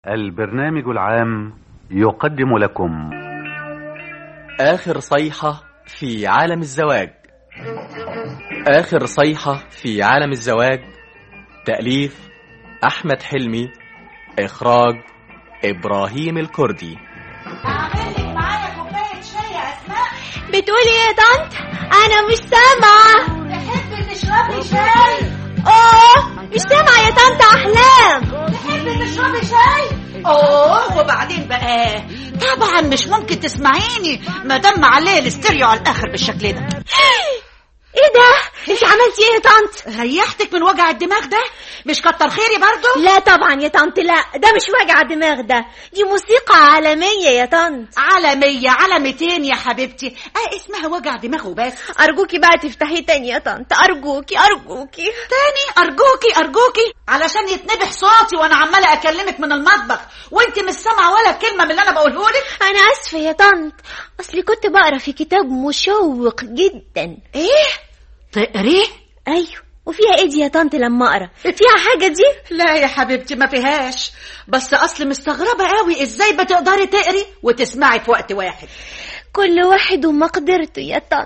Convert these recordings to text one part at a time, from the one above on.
البرنامج العام يقدم لكم آخر صيحة في عالم الزواج آخر صيحة في عالم الزواج تأليف أحمد حلمي إخراج إبراهيم الكردي اعملك معايا كوبايه شاي يا اسماء بتقولي ايه يا طنط انا مش سامعه تحبي تشربي شاي اوه مش سامعه يا طنط احلام تحبي تشربي شاي اوه وبعدين بقى طبعا مش ممكن تسمعيني ما دام عليه الاستيريو على الاخر بالشكل ده ايه ده انت عملتي ايه يا طنط ريحتك من وجع الدماغ ده مش كتر خيري برضو لا طبعا يا طنط لا ده مش وجع دماغ ده دي موسيقى عالميه يا طنط على مية على ميتين يا حبيبتي اه اسمها وجع دماغ وبس ارجوكي بقى تفتحي تاني يا طنط ارجوكي ارجوكي تاني ارجوكي ارجوكي علشان يتنبح صوتي وانا عماله اكلمك من المطبخ وانت مش سامعه ولا كلمه من اللي انا بقوله لك انا اسفه يا طنط اصلي كنت بقرا في كتاب مشوق جدا ايه تقريه ايوه وفيها ايه دي يا طنط لما اقرا فيها حاجه دي لا يا حبيبتي ما فيهاش بس اصل مستغربه قوي ازاي بتقدري تقري وتسمعي في وقت واحد كل واحد ومقدرته يا طنط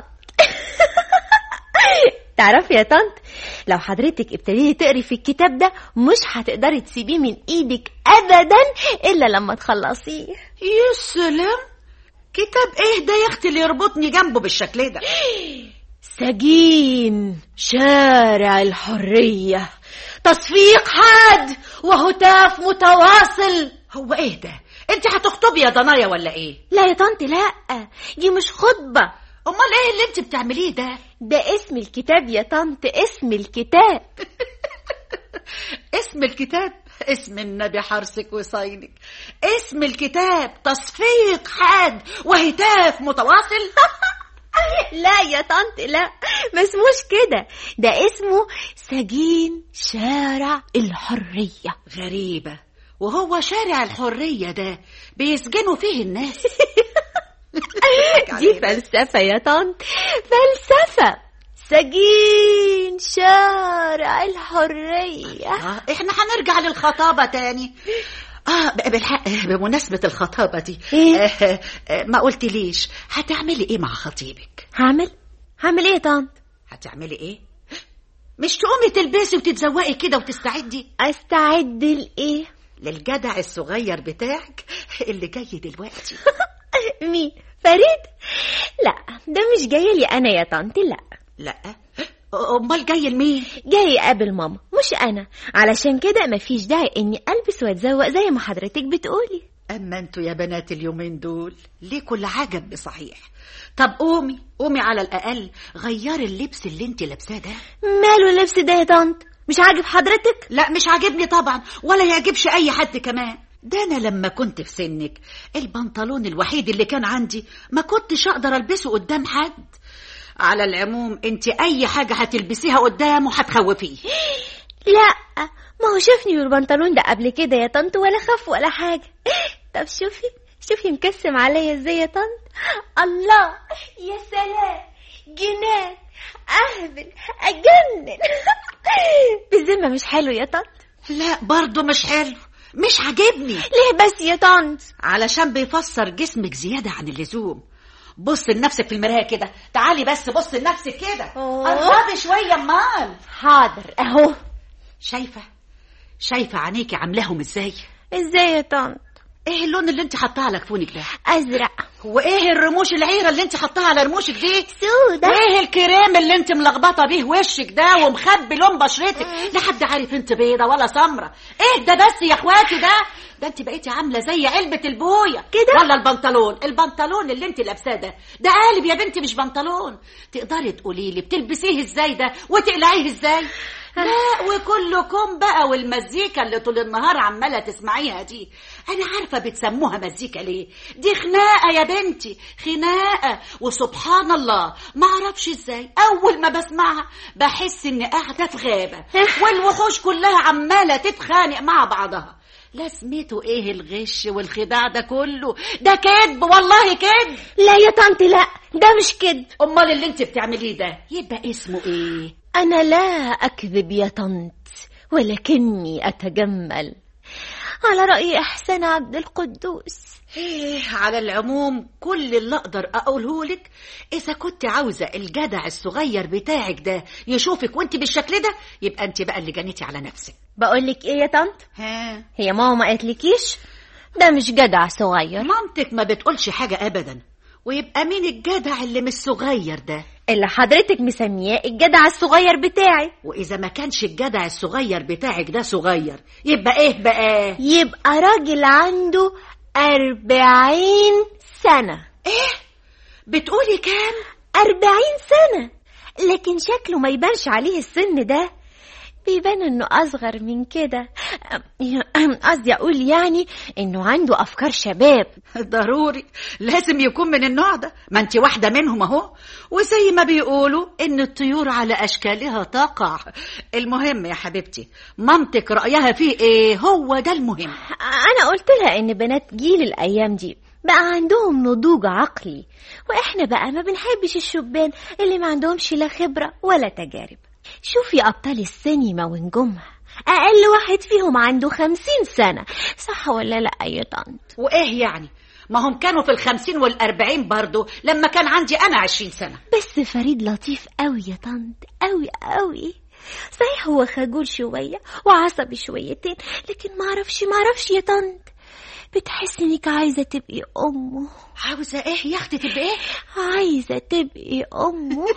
تعرفي يا طنط لو حضرتك ابتديتي تقري في الكتاب ده مش هتقدري تسيبيه من ايدك ابدا الا لما تخلصيه يا سلام كتاب ايه ده يا اختي اللي يربطني جنبه بالشكل ده سجين شارع الحرية تصفيق حاد وهتاف متواصل هو ايه ده انت هتخطبي يا ضنايا ولا ايه لا يا طنط لا دي مش خطبة امال ايه اللي انت بتعمليه ده ده اسم الكتاب يا طنط اسم الكتاب اسم الكتاب اسم النبي حرسك وصينك اسم الكتاب تصفيق حاد وهتاف متواصل لا يا طنط لا ما اسموش كده ده اسمه سجين شارع الحرية غريبة وهو شارع الحرية ده بيسجنوا فيه الناس دي فلسفة يا طنط فلسفة سجين شارع الحرية آه احنا هنرجع للخطابة تاني اه ب- بالحق بمناسبة الخطابة دي إيه؟ آه آه ما قلتليش هتعملي ايه مع خطيبك هعمل هعمل ايه يا طنط هتعملي ايه مش تقومي تلبسي وتتزوقي كده وتستعدي استعد لايه للجدع الصغير بتاعك اللي جاي دلوقتي مين فريد لا ده مش جاي لي انا يا طنط لا لا امال جاي لمين جاي يقابل ماما مش انا علشان كده مفيش داعي اني البس واتزوق زي ما حضرتك بتقولي اما انتوا يا بنات اليومين دول ليكوا العجب بصحيح طب قومي قومي على الاقل غيري اللبس اللي انت لابساه ده ماله اللبس ده يا طنط مش عاجب حضرتك لا مش عاجبني طبعا ولا يعجبش اي حد كمان ده انا لما كنت في سنك البنطلون الوحيد اللي كان عندي ما كنتش اقدر البسه قدام حد على العموم انت اي حاجه هتلبسيها قدامه هتخوفيه لا ما هو شافني بالبنطلون ده قبل كده يا طنط ولا خاف ولا حاجة طب شوفي شوفي مكسم عليا ازاي يا طنط الله يا سلام جنان اهبل اجنن بالذمة مش حلو يا طنط لا برضه مش حلو مش عاجبني ليه بس يا طنط علشان بيفسر جسمك زياده عن اللزوم بص لنفسك في المرايه كده تعالي بس بص لنفسك كده أوه. قربي شويه امال حاضر اهو شايفه شايفه عينيكي عاملاهم ازاي ازاي يا طنط ايه اللون اللي انت حطاه على كفونك ده ازرق وايه الرموش العيره اللي انت حطاها على رموشك دي سودة وايه الكريم اللي انت ملخبطه بيه وشك ده ومخبي لون بشرتك لا حد عارف انت بيضه ولا سمره ايه ده بس يا اخواتي ده ده انت بقيتي عامله زي علبه البويه كده؟ ولا البنطلون البنطلون اللي انت لابساه ده ده قالب يا بنتي مش بنطلون تقدري تقولي لي بتلبسيه ازاي ده وتقلعيه ازاي لا وكلكم بقى والمزيكا اللي طول النهار عماله تسمعيها دي انا عارفه بتسموها مزيكا ليه دي خناقه يا بنتي خناقه وسبحان الله ما اعرفش ازاي اول ما بسمعها بحس اني قاعده في غابه والوحوش كلها عماله تتخانق مع بعضها لازمته ايه الغش والخداع ده كله ده كذب والله كذب لا يا طنط لا ده مش كده امال اللي انت بتعمليه ده يبقى اسمه ايه أنا لا أكذب يا طنط ولكني أتجمل على رأي إحسان عبد القدوس ايه على العموم كل اللي اقدر اقوله لك اذا كنت عاوزه الجدع الصغير بتاعك ده يشوفك وانت بالشكل ده يبقى انت بقى اللي جنيتي على نفسك بقولك إيه يا طنط ها هي ماما ما قالتلكيش ده مش جدع صغير مامتك ما بتقولش حاجه ابدا ويبقى مين الجدع اللي مش صغير ده اللي حضرتك مسمياه الجدع الصغير بتاعي واذا ما كانش الجدع الصغير بتاعك ده صغير يبقى ايه بقى يبقى راجل عنده أربعين سنة ايه بتقولي كام أربعين سنة لكن شكله ما يبانش عليه السن ده بيبان انه اصغر من كده قصدي اقول يعني انه عنده افكار شباب ضروري لازم يكون من النوع ده ما انت واحدة منهم اهو وزي ما بيقولوا ان الطيور على اشكالها تقع المهم يا حبيبتي مامتك رأيها فيه ايه هو ده المهم انا قلت لها ان بنات جيل الايام دي بقى عندهم نضوج عقلي واحنا بقى ما بنحبش الشبان اللي ما عندهمش لا خبرة ولا تجارب شوفي ابطال السينما ونجومها اقل واحد فيهم عنده خمسين سنة صح ولا لا يا طنط وايه يعني ما هم كانوا في الخمسين والأربعين برضو لما كان عندي أنا عشرين سنة بس فريد لطيف قوي يا طنط قوي قوي صحيح هو خجول شوية وعصبي شويتين لكن معرفش معرفش يا طنط بتحس انك عايزة تبقي أمه عاوزة ايه يا اختي تبقى ايه عايزة تبقي أمه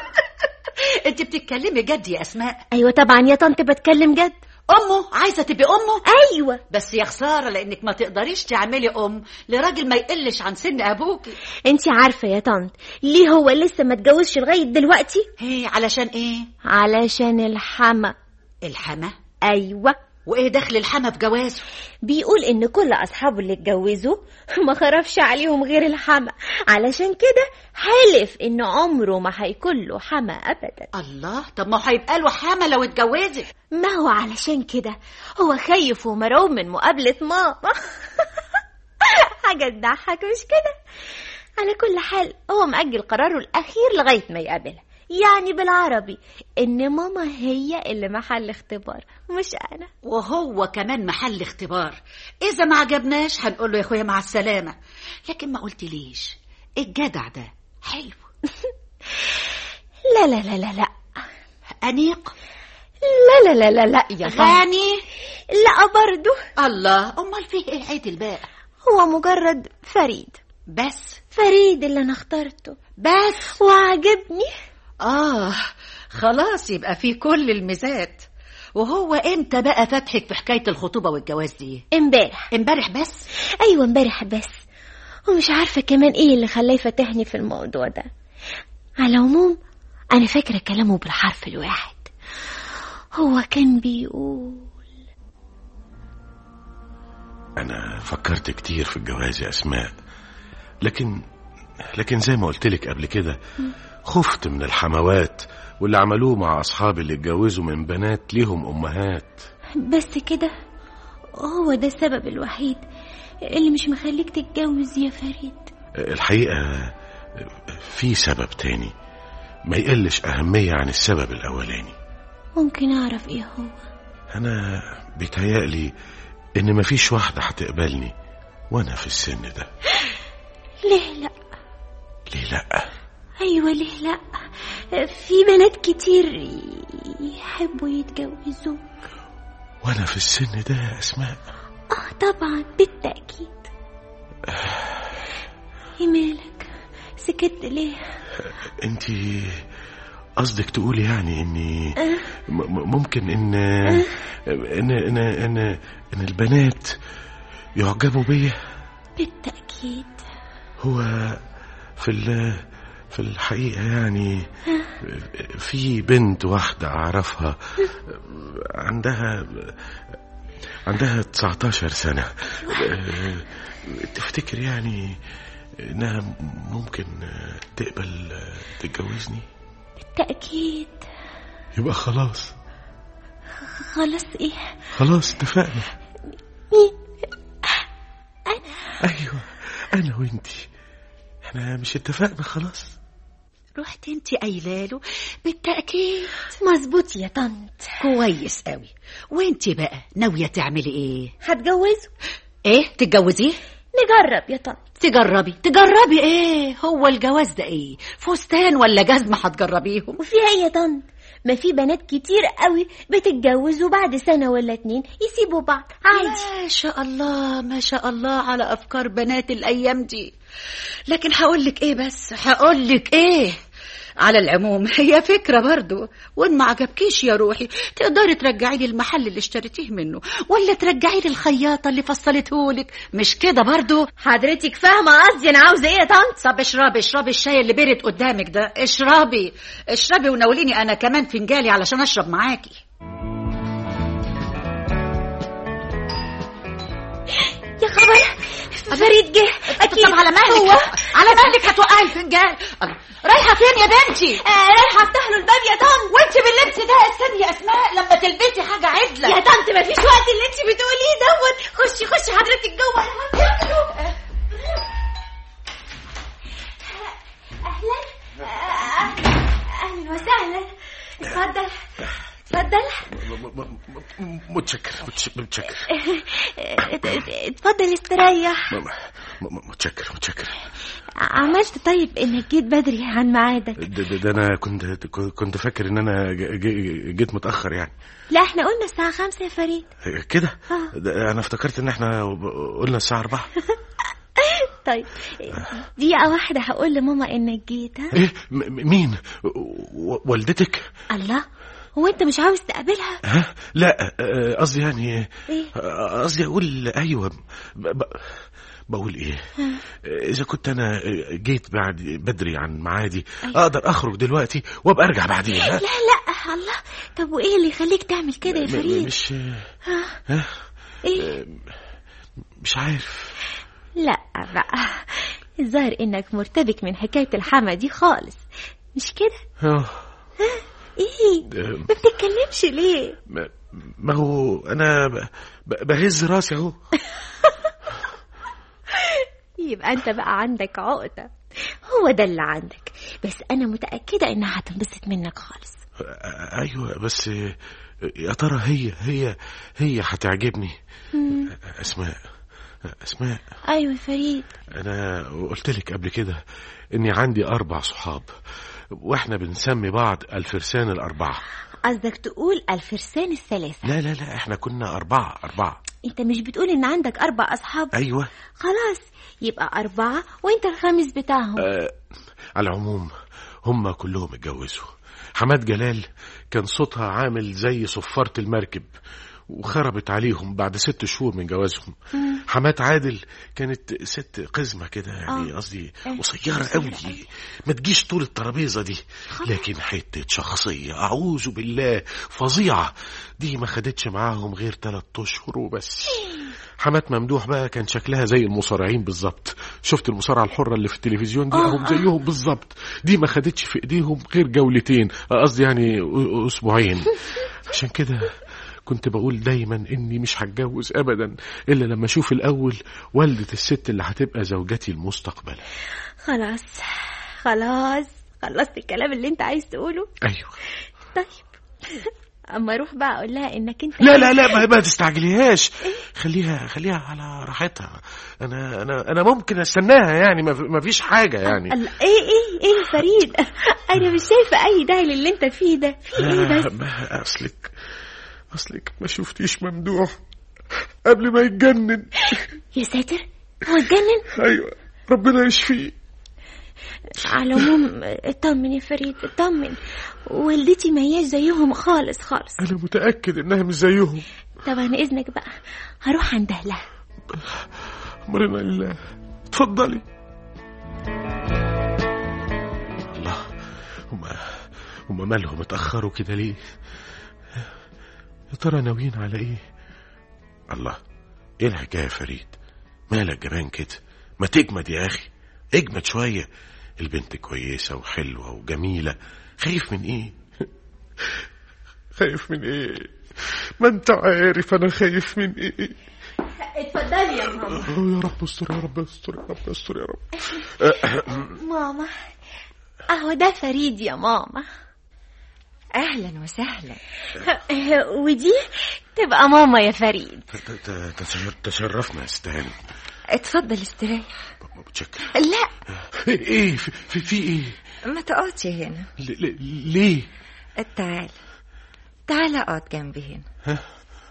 انت بتتكلمي جد يا اسماء أيوة طبعا يا طنط بتكلم جد امه عايزة تبقي امه أيوة بس يا خسارة لانك ما تقدريش تعملي ام لراجل ما يقلش عن سن ابوكي انت عارفة يا طنط ليه هو لسه ما اتجوزش لغاية دلوقتي هي علشان ايه علشان الحما الحما أيوة وايه دخل الحما في جوازه بيقول ان كل اصحابه اللي اتجوزوا ما خرفش عليهم غير الحما علشان كده حلف ان عمره ما هيكون له حما ابدا الله طب ما هو هيبقى له حما لو اتجوزت ما هو علشان كده هو خايف ومرعوب من مقابلة ماما حاجة تضحك مش كده على كل حال هو مأجل قراره الأخير لغاية ما يقابلها يعني بالعربي إن ماما هي اللي محل اختبار مش أنا وهو كمان محل اختبار اذا ما عجبناش هنقول له يا اخويا مع السلامة لكن ما قلت ليش الجدع ده حلو لا لا لا لا لا انيق لا لا لا لا لا يا طنط غني لا برضه الله امال فيه ايه عدل بقى هو مجرد فريد بس فريد اللي انا اخترته بس وعجبني اه خلاص يبقى فيه كل الميزات وهو امتى بقى فتحك في حكاية الخطوبة والجواز دي امبارح امبارح بس ايوه امبارح بس ومش عارفه كمان ايه اللي خلاه يفتحني في الموضوع ده على العموم انا فاكره كلامه بالحرف الواحد هو كان بيقول أنا فكرت كتير في الجواز يا أسماء لكن لكن زي ما قلت لك قبل كده خفت من الحموات واللي عملوه مع أصحابي اللي اتجوزوا من بنات ليهم أمهات بس كده هو ده السبب الوحيد اللي مش مخليك تتجوز يا فريد الحقيقة في سبب تاني ما يقلش أهمية عن السبب الأولاني ممكن اعرف ايه هو أنا بيتهيألي إن مفيش واحدة هتقبلني وأنا في السن ده ليه لا ليه لأ ايوه ليه لا في بنات كتير يحبوا يتجوزوا وأنا في السن ده يا أسماء اه طبعا بالتاكيد ايه مالك سكت ليه أنت قصدك تقولي يعني إني م- م- ممكن إن إن إن إن, إن البنات يعجبوا بيا بالتاكيد هو في ال في الحقيقة يعني في بنت واحدة أعرفها عندها عندها 19 سنة تفتكر يعني إنها ممكن تقبل تتجوزني بالتاكيد يبقى خلاص خلاص ايه خلاص اتفقنا مين انا أيوة أنا وإنتي احنا مش اتفقنا خلاص رحت انت قايله له بالتاكيد مظبوط يا طنط كويس قوي وانت بقى ناويه تعملي ايه هتجوزه ايه تتجوزيه نجرب يا طنط تجربي تجربي ايه هو الجواز ده ايه فستان ولا جزمه هتجربيهم وفيها ايه يا طنط ما في بنات كتير قوي بتتجوز وبعد سنة ولا اتنين يسيبوا بعض عادي ما شاء الله ما شاء الله على افكار بنات الايام دي لكن هقول لك ايه بس هقول لك ايه على العموم هي فكرة برضو وإن ما عجبكيش يا روحي تقدري ترجعي لي المحل اللي اشتريتيه منه ولا ترجعي لي الخياطة اللي فصلتهولك مش كده برضو حضرتك فاهمة قصدي أنا عاوزة إيه يا طنط طب اشربي اشربي الشاي اللي بيرد قدامك ده اشربي اشربي وناوليني انا كمان فنجالي علشان اشرب معاكي يا خبر فريد جه أكيد طب على مالك هو على مالك هتوقعي الفنجان الله. رايحه فين يا بنتي آه رايحة أفتح له الباب يا طنط وانت باللبس ده استني يا اسماء لما تلبسي حاجه عدله يا طنط مفيش وقت اللي انت بتقوليه دوت خشي خشي حضرتك جوه أنا هفتح له. اهلا آه، اهلا وسهلا اتفضل اتفضل م- م- م- متشكر متش- متشكر ات- ات- اتفضل استريح م- م- متشكر متشكر عملت طيب انك جيت بدري عن ميعادك ده, ده, ده انا كنت كنت فاكر ان انا ج- ج- جيت متاخر يعني لا احنا قلنا الساعة خمسة يا فريد كده آه. ده انا افتكرت ان احنا قلنا الساعه 4 طيب دقيقة واحدة هقول لماما انك جيت ها ايه م- مين و- والدتك الله هو انت مش عاوز تقابلها ها لا آه، قصدي يعني ايه آه، قصدي اقول ايوه ب- ب- بقول ايه اذا كنت انا جيت بعد بدري عن معادي أيوة. اقدر اخرج دلوقتي وابقى ارجع بعدين ها لا لا الله طب وايه اللي يخليك تعمل كده يا م- م- فريد مش ها ها ايه مش عارف لا بقى الظاهر انك مرتبك من حكاية الحما دي خالص مش كده آه، ايه آه، ما بتتكلمش ليه ما- ما هو انا ب- ب- بهز راسي اهو يبقى انت بقى عندك عقدة هو ده اللي عندك بس انا متأكدة انها هتنبسط منك خالص آه، ايوه بس آه، يا ترى هي هي هي هتعجبني اسماء اسماء ايوه يا فريد انا قلت لك قبل كده اني عندي اربع صحاب واحنا بنسمي بعض الفرسان الاربعه قصدك تقول الفرسان الثلاثة لا لا لا احنا كنا اربعه اربعه انت مش بتقول ان عندك اربع اصحاب ايوه خلاص يبقى اربعة وانت الخامس بتاعهم آه على العموم هم كلهم اتجوزوا حماد جلال كان صوتها عامل زي صفارة المركب وخربت عليهم بعد ست شهور من جوازهم حماد عادل كانت ست قزمة كده يعني آه. قصدي آه. قصيرة قوي ما تجيش طول الترابيزة دي لكن حتة شخصية أعوذ بالله فظيعة دي ما خدتش معاهم غير ثلاث أشهر وبس حماد ممدوح بقى كان شكلها زي المصارعين بالظبط شفت المصارعة الحرة اللي في التلفزيون دي آه، هم آه. زيهم بالظبط دي ما خدتش في ايديهم غير جولتين قصدي يعني أ- اسبوعين عشان كده كنت بقول دايما اني مش هتجوز ابدا الا لما اشوف الاول والدة الست اللي هتبقى زوجتي المستقبل خلاص خلاص خلصت الكلام اللي انت عايز تقوله ايوه طيب اما اروح بقى اقول لها انك انت لا لا لا ما, ما تستعجليهاش خليها خليها على راحتها انا انا انا ممكن استناها يعني ما, في- ما فيش حاجه يعني الله ايه ايه ايه يا فريد انا مش شايفه اي داعي للي انت فيه ده في ايه بس ما اصلك اصلك ما شفتيش ممدوح قبل ما يتجنن يا ساتر هو اتجنن ايوه ربنا يشفيه على العموم اطمن يا فريد اطمن والدتي ما هياش زيهم خالص خالص انا متاكد انها مش زيهم طب انا اذنك بقى هروح عند اهلها امرنا لله اتفضلي الله هما هما مالهم اتاخروا كده ليه يا ترى ناويين على ايه الله ايه الحكايه يا فريد مالك جبان كده ما تجمد يا اخي اجمد شويه البنت كويسه وحلوه وجميله خايف من ايه خايف من ايه ما انت عارف انا خايف من ايه اتفضلي يا ماما أوه يا رب استر يا رب استر يا رب استر يا رب ماما اهو ده فريد يا ماما اهلا وسهلا ودي تبقى ماما يا فريد ت- ت- تشر- تشرفنا يا استهاني اتفضل استريح متشكر لا ايه في, في, في ايه ما تقعدش هنا ل- ل- ليه تعال تعال اقعد جنبي هنا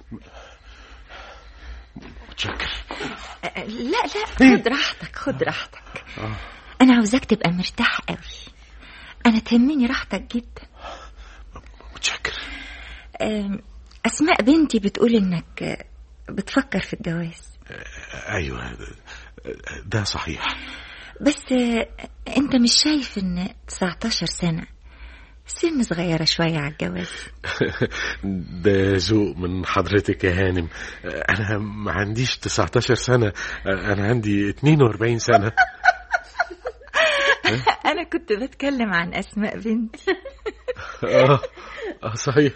متشكر أه، لا لا خد راحتك خد راحتك انا عاوزاك تبقى مرتاح قوي انا تهمني راحتك جدا متشكر أم، اسماء بنتي بتقول انك أه، بتفكر في الجواز ايوه ده- ده صحيح بس أه، انت مش شايف ان 19 سنة سن صغيرة شوية على الجواز ده ذوق من حضرتك يا هانم انا ما عنديش 19 سنه انا عندي 42 سنه انا كنت بتكلم عن اسماء بنتي اه اه صحيح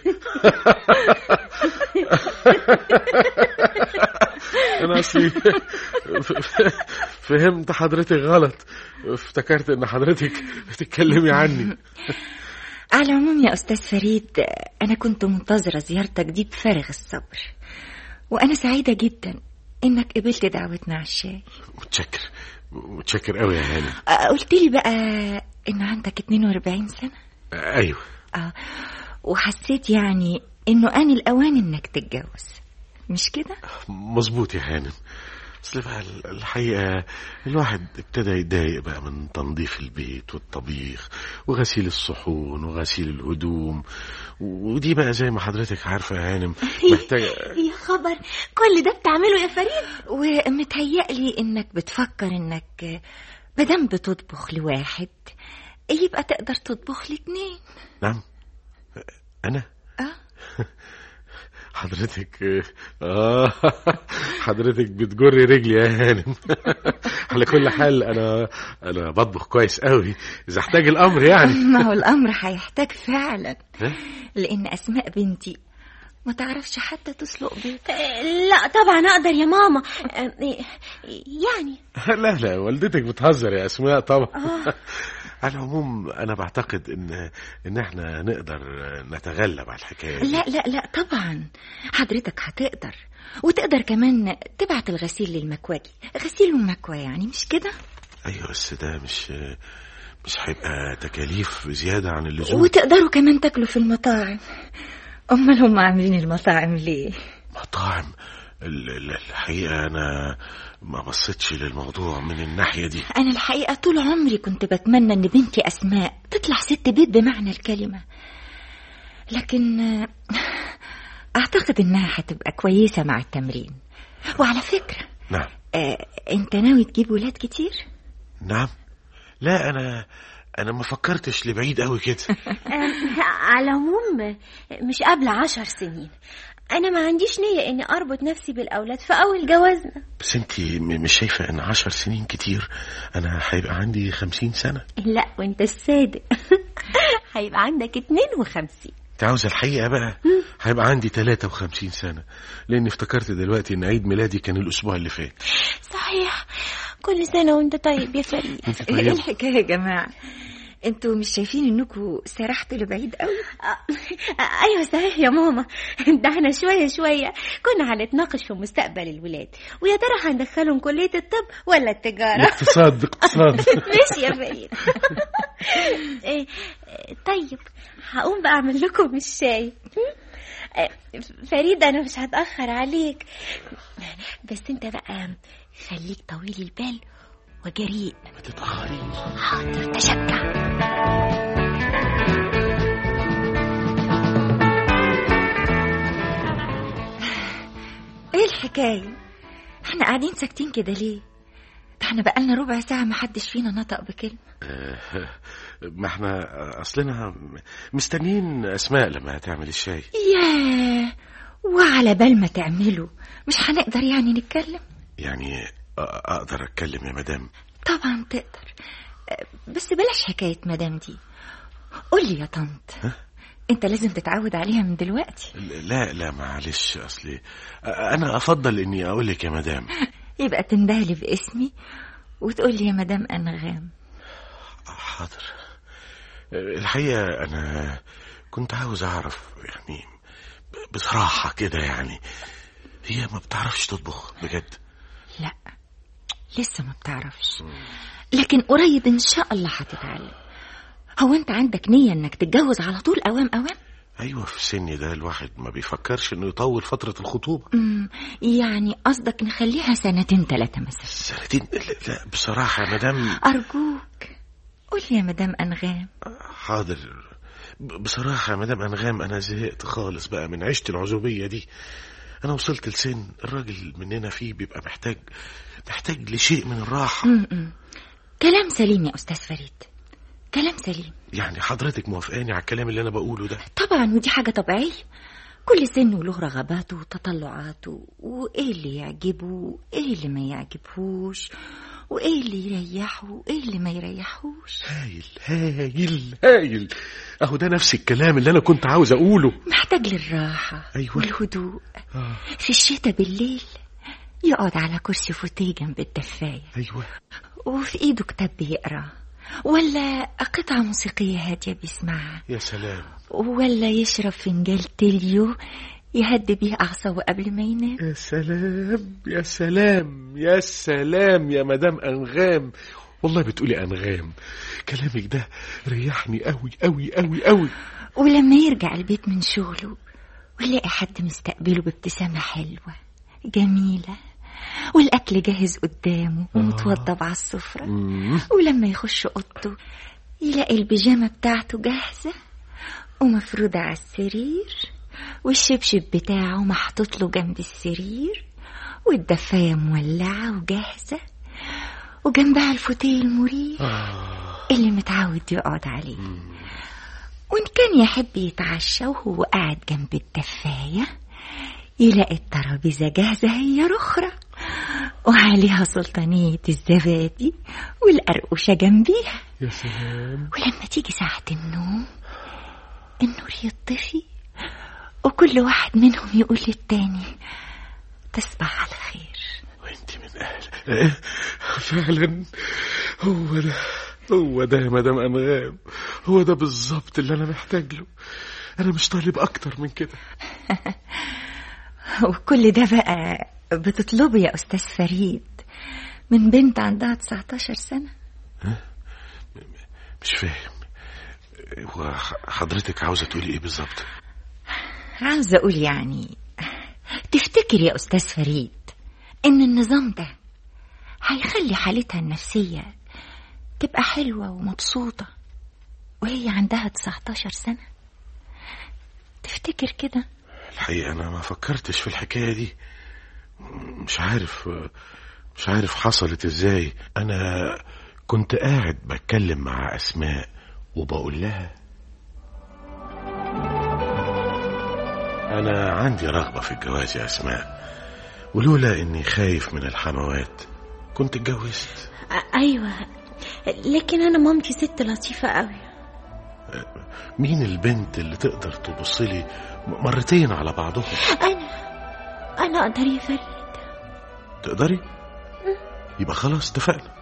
انا اصلي ف- ف- فهمت حضرتك غلط افتكرت ان حضرتك بتتكلمي عني على العموم يا أستاذ فريد أنا كنت منتظرة زيارتك دي بفارغ الصبر وأنا سعيدة جدا إنك قبلت دعوتنا على الشاي متشكر متشكر قوي يا هانم أه، قلت لي بقى إن عندك 42 سنة ايوه آه وحسيت يعني إنه آن الأوان إنك تتجوز مش كده؟ مظبوط يا هانم اصل بقى ال- الحقيقه الواحد ابتدى يتضايق بقى من تنظيف البيت والطبيخ وغسيل الصحون وغسيل الهدوم ودي بقى زي ما حضرتك عارفه يا هانم محتاجه يا خبر كل ده بتعمله يا فريد ومتهيألي إنك بتفكر إنك مادام بتطبخ لواحد يبقى تقدر تطبخ لاتنين نعم انا آه. حضرتك اه حضرتك بتجري رجلي يا هانم على كل حال انا انا بطبخ كويس قوي اذا احتاج الامر يعني ما هو الأمر هيحتاج فعلا ها؟ لأن أسماء بنتي ما تعرفش حتى تسلق بيض لا طبعا اقدر يا ماما يعني لا لا والدتك بتهزر يا اسماء طبعا على العموم انا بعتقد ان ان احنا نقدر نتغلب على الحكايه دي. لا لا لا طبعا حضرتك هتقدر وتقدر كمان تبعت الغسيل للمكواجي غسيل ومكوى يعني مش كده ايوه بس ده مش مش هيبقى تكاليف زياده عن اللزوم وتقدروا كمان تاكلوا في المطاعم امال هم عاملين المطاعم ليه مطاعم ال- ال- الحقيقه انا ما بصيتش للموضوع من الناحيه دي انا الحقيقه طول عمري كنت بتمنى ان بنتي اسماء تطلع ست بيت بمعنى الكلمه لكن آه، اعتقد انها هتبقى كويسه مع التمرين وعلى فكره نعم آه، انت ناوي تجيب ولاد كتير نعم لا انا انا ما فكرتش لبعيد قوي كده على العموم مش قبل عشر سنين انا ما عنديش نية اني اربط نفسي بالاولاد في اول جوازنا بس انت مش شايفه ان عشر سنين كتير انا هيبقى عندي خمسين سنه لا وانت الصادق هيبقى عندك اتنين وخمسين انت عاوزه الحقيقه بقى هيبقى عندي 53 سنه لاني افتكرت دلوقتي ان عيد ميلادي كان الاسبوع اللي فات صحيح كل سنة وانت طيب يا فريد انت ايه طيب الحكايه يا جماعه انتوا مش شايفين انكم سرحتوا لبعيد قوي ايوه صحيح يا ماما ده احنا شويه شويه كنا هنتناقش في مستقبل الولاد ويا ترى هندخلهم كليه الطب ولا التجاره اقتصاد اقتصاد ماشي يا فريد إيه، إيه، طيب هقوم بقى اعمل لكم الشاي إيه، فريد انا مش هتاخر عليك بس انت بقى خليك طويل البال وجريء ما تتاخريش حاضر تشجع ايه الحكايه احنا قاعدين ساكتين كده ليه ده احنا بقالنا ربع ساعه ما حدش فينا نطق بكلمه ما احنا اصلنا مستنيين اسماء لما هتعمل الشاي ياه وعلى بال ما تعملوا مش هنقدر يعني نتكلم يعني أ- اقدر اتكلم يا مدام طبعا تقدر أه، بس بلاش حكايه مدام دي قولي يا طنط انت لازم تتعود عليها من دلوقتي لا لا معلش اصلي انا افضل اني اقول لك يا مدام يبقى تندهلي باسمي وتقولي يا مدام انغام حاضر الحقيقة أنا كنت عاوز أعرف يعني ب- بصراحة كده يعني هي ما بتعرفش تطبخ بجد لا لسه ما بتعرفش لكن قريب ان شاء الله هتتعلم هو انت عندك نية انك تتجوز على طول اوام اوام أيوة في سني ده الواحد ما بيفكرش إنه يطول فترة الخطوبة أمم، يعني قصدك نخليها سنتين ثلاثة مثلا سنتين لا, لا بصراحة يا مدام أرجوك قول يا مدام أنغام حاضر ب- بصراحة يا مدام أنغام أنا زهقت خالص بقى من عيشة العزوبية دي أنا وصلت لسن الراجل مننا فيه بيبقى محتاج محتاج لشيء من الراحة أمم. كلام سليم يا أستاذ فريد كلام سليم يعني حضرتك موافقاني على الكلام اللي أنا بقوله ده طبعا ودي حاجة طبيعية كل سن وله رغباته وتطلعاته وإيه اللي يعجبه وإيه اللي ما يعجبهوش وإيه اللي يريحه وإيه اللي ما يريحوش هايل هايل هايل أهو ده نفس الكلام اللي أنا كنت عاوز أقوله محتاج للراحة أيوة. والهدوء آه. في الشتاء بالليل يقعد على كرسي فوتيه جنب الدفاية أيوة وفي ايده كتاب بيقرا ولا قطعة موسيقية هادية بيسمعها يا سلام ولا يشرب فنجان تليو يهدي بيه أعصابه قبل ما ينام يا سلام يا سلام يا سلام يا مدام أنغام والله بتقولي أنغام كلامك ده ريحني قوي قوي قوي قوي ولما يرجع البيت من شغله ويلاقي حد مستقبله بابتسامة حلوة جميلة والأكل جاهز قدامه ومتوضب على السفرة مم. ولما يخش أوضته يلاقي البيجامة بتاعته جاهزة ومفرودة على السرير والشبشب بتاعه محطوط له جنب السرير والدفاية مولعة وجاهزة وجنبها الفوتيه المريح آه. اللي متعود يقعد عليه وإن كان يحب يتعشى وهو قاعد جنب الدفاية يلاقي الترابيزة جاهزة هي رخرة وعليها سلطانية الزبادي والقرقوشة جنبيها يا سلام ولما تيجي ساعة النوم النور يطفي وكل واحد منهم يقول للتاني تصبح على خير وانت من اهل إيه؟ فعلا هو ده هو ده يا مدام انغام هو ده بالظبط اللي انا محتاج له انا مش طالب اكتر من كده وكل ده بقى بتطلبه يا أستاذ فريد من بنت عندها 19 سنة مش فاهم هو حضرتك عاوزه تقولي ايه بالظبط عاوزة أقول يعني تفتكر يا أستاذ فريد إن النظام ده هيخلي حالتها النفسية تبقى حلوة ومبسوطة وهي عندها 19 سنة تفتكر كده الحقيقه انا ما فكرتش في الحكايه دي مش عارف مش عارف حصلت ازاي انا كنت قاعد بتكلم مع اسماء وبقول لها انا عندي رغبه في الجواز يا اسماء ولولا اني خايف من الحموات كنت اتجوزت ايوه لكن انا مامتي ست لطيفه قوي مين البنت اللي تقدر تبصلي مرتين على بعضهم انا انا اقدر يا فريد تقدري يبقى خلاص اتفقنا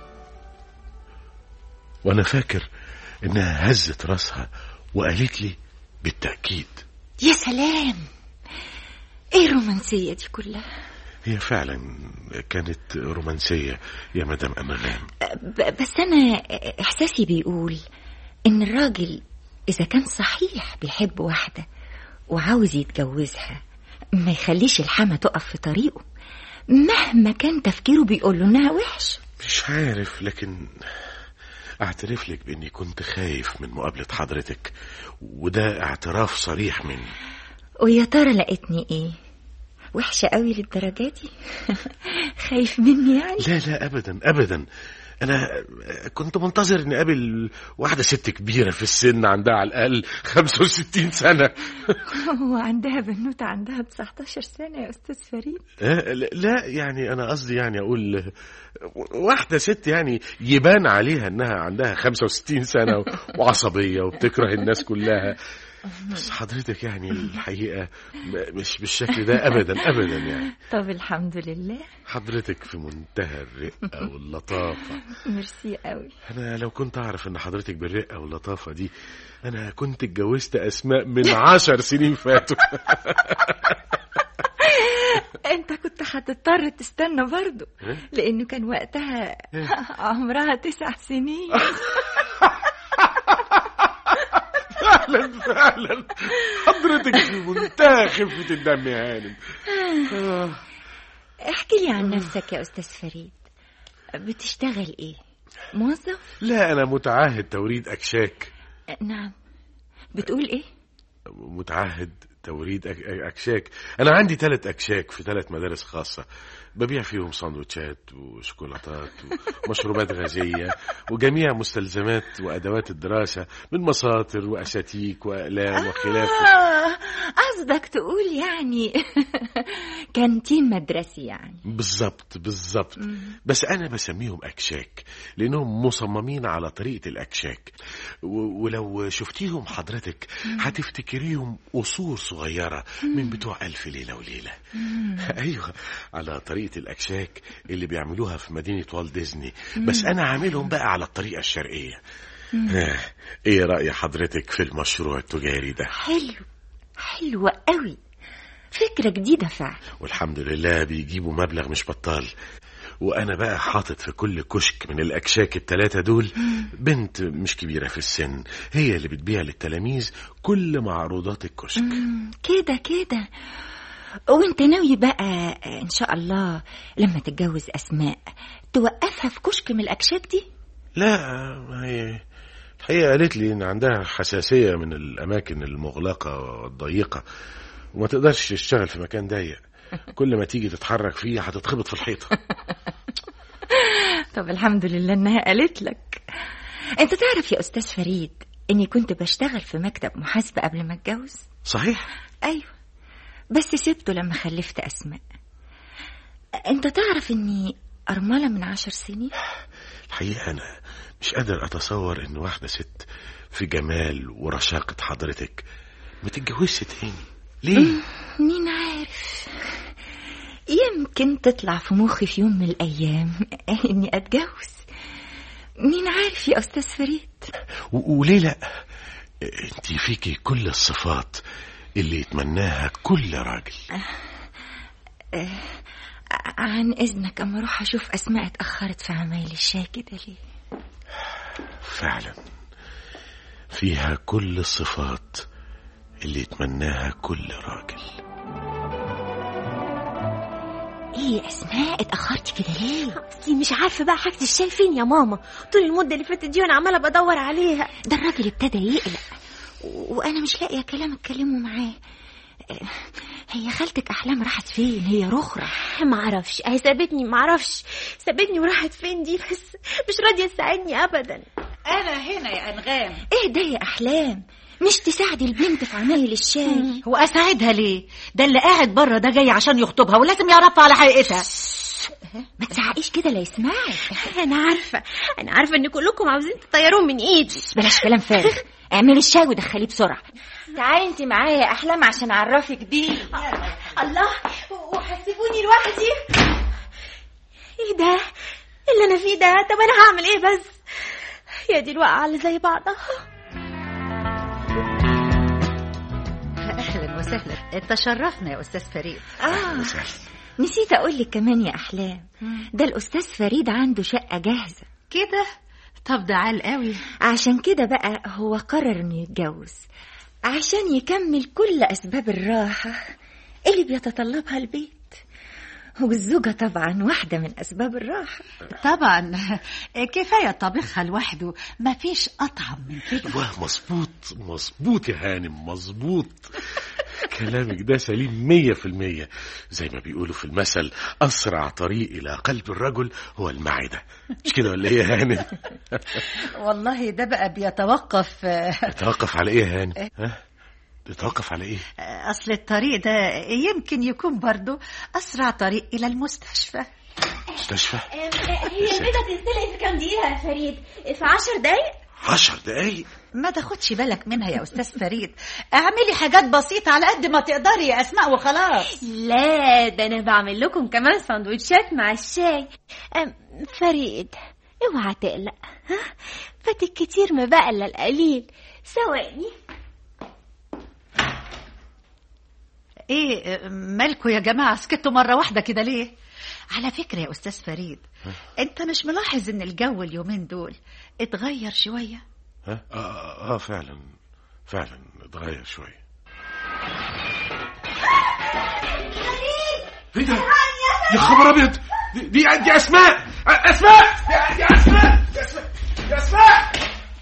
وانا فاكر انها هزت راسها وقالت لي بالتاكيد يا سلام ايه الرومانسية دي كلها هي فعلا كانت رومانسيه يا مدام انغام ب- بس أنا إحساسي بيقول إن الراجل إذا كان صحيح بيحب واحدة وعاوز يتجوزها ما يخليش الحما تقف في طريقه مهما كان تفكيره بيقول له إنها وحش مش عارف لكن اعترف لك باني كنت خايف من مقابله حضرتك وده اعتراف صريح مني ويا ترى لقيتني إيه وحشة قوي للدرجة دي خايف مني يعني لا لا ابدا ابدا انا كنت منتظر اني اقابل واحده ست كبيره في السن عندها على الاقل 65 سنه وعندها بنوتة عندها 19 سنة يا أستاذ فريد آه، لا يعني انا قصدي يعني اقول واحده ست يعني يبان عليها انها عندها 65 سنه وعصبيه وبتكره الناس كلها بس حضرتك يعني الحقيقة م- مش بالشكل ده أبدا أبدا يعني طب الحمد لله حضرتك في منتهى الرقة واللطافة ميرسي قوي أنا لو كنت أعرف إن حضرتك بالرقة واللطافة دي أنا كنت اتجوزت أسماء من عشر سنين فاتوا انت كنت هتضطر تستنى برضه لانه كان وقتها عمرها تسع سنين فعلا فعلا حضرتك في منتهى خفة الدم يا هانم آه. احكي لي عن نفسك يا استاذ فريد بتشتغل ايه موظف لا أنا متعهد توريد أكشاك نعم بتقول ايه متعهد توريد أك- أكشاك أنا عندي ثلاث أكشاك في ثلاث مدارس خاصة ببيع فيهم سندوتشات وشوكولاتات ومشروبات غازية وجميع مستلزمات وأدوات الدراسة من مساطر وأساتيك وأقلام وخلافه آه، قصدك تقول يعني كانتين مدرسي يعني بالظبط بالظبط بس انا بسميهم اكشاك لانهم مصممين على طريقه الاكشاك و- ولو شفتيهم حضرتك هتفتكريهم قصور صغيره من بتوع الف ليله وليله ايوه على طريقه الاكشاك اللي بيعملوها في مدينه والت ديزني بس انا عاملهم بقى على الطريقه الشرقيه آه، ايه راي حضرتك في المشروع التجاري ده حلو حلو قوي فكرة جديدة فعلا والحمد لله بيجيبوا مبلغ مش بطال وانا بقى حاطط في كل كشك من الاكشاك التلاتة دول بنت مش كبيرة في السن هي اللي بتبيع للتلاميذ كل معروضات الكشك مم، كده كده وانت ناوي بقى ان شاء الله لما تتجوز اسماء توقفها في كشك من الاكشاك دي لا ما هي الحقيقة قالت لي ان عندها حساسية من الاماكن المغلقة والضيقة وما تقدرش تشتغل في مكان ضيق كل ما تيجي تتحرك فيه هتتخبط في الحيطة طب الحمد لله انها قالت لك انت تعرف يا استاذ فريد اني كنت بشتغل في مكتب محاسبة قبل ما اتجوز صحيح ايوه بس سبته لما خلفت اسماء انت تعرف اني ارملة من عشر سنين الحقيقة أنا مش قادر أتصور إن واحدة ست في جمال ورشاقة حضرتك ما تتجوزش تاني ليه؟ مين عارف يمكن تطلع في مخي في يوم من الأيام إني أتجوز مين عارف يا أستاذ فريد و- وليه لأ؟ أنت فيكي كل الصفات اللي يتمناها كل راجل عن إذنك أما أروح أشوف أسماء اتأخرت في عمايل الشاي كده ليه فعلا فيها كل الصفات اللي يتمناها كل راجل إيه يا أسماء اتأخرتي كده ليه اصلي مش عارفه بقى حاجه الشاي فين يا ماما طول المده اللي فاتت دي وانا عماله بدور عليها ده الراجل ابتدى يقلق و- وأنا مش لاقية كلام أتكلمه معاه آه، هي خالتك أحلام راحت فين هي رخرة ما اعرفش هي سابتني ما اعرفش سابتني وراحت فين دي بس مش راضيه تساعدني ابدا انا هنا يا انغام إيه ده يا أحلام مش تساعدي البنت في عمايل الشاي واساعدها ليه ده اللي قاعد بره ده جاي عشان يخطبها ولازم يعرفها على حقيقتها ما تزعقيش كده لا يسمعك انا عارفه انا عارفه ان كلكم عاوزين تطيروه من ايدي بلاش كلام فارغ اعملي الشاي ودخليه بسرعة تعالي انت معايا يا أحلام عشان أعرفك بيه الله وحسبوني لوحدي ايه ده اللي انا فيه ده طب انا هعمل ايه بس يا دي الوقعه اللي زي بعضها اهلا وسهلا تشرفنا يا استاذ فريد آه نسيت أقول لك كمان يا أحلام ده الأستاذ فريد عنده شقة جاهزة كده طب ده عال قوي عشان كده بقى هو قرر إنه يتجوز عشان يكمل كل أسباب الراحة اللي بيتطلبها البيت والزوجة طبعا واحدة من أسباب الراحة طبعا كفايه طبخها لوحده مفيش اطعم من كده واه مظبوط مظبوط يا هانم مظبوط كلامك ده سليم مية في المية زي ما بيقولوا في المثل أسرع طريق إلى قلب الرجل هو المعدة مش كده ولا إيه يا هانم والله ده بقى بيتوقف آه، تتوقف على إيه يا هانم ها تتوقف على إيه اصل الطريق ده يمكن يكون برضو اسرع طريق الى المستشفى مستشفى هي البيضه تنسلق في كام دقيقه يا فريد في عشر دقايق عشر دقايق ما تاخدش بالك منها يا استاذ فريد اعملي حاجات بسيطه على قد ما تقدري يا اسماء وخلاص لا ده انا بعمل لكم كمان سندوتشات مع الشاي أم، فريد اوعى تقلق ها فاتك كتير ما بقى الا القليل ثواني ايه مالكوا يا جماعه سكتوا مره واحده كده ليه على فكره يا استاذ فريد انت مش ملاحظ ان الجو اليومين دول اتغير شويه ها اه, آه, آه فعلا فعلا اتغير شويه ايه ده يا خبر ابيض دي دي, دي اسماء اسماء يا يا اسماء يا اسماء يا اسماء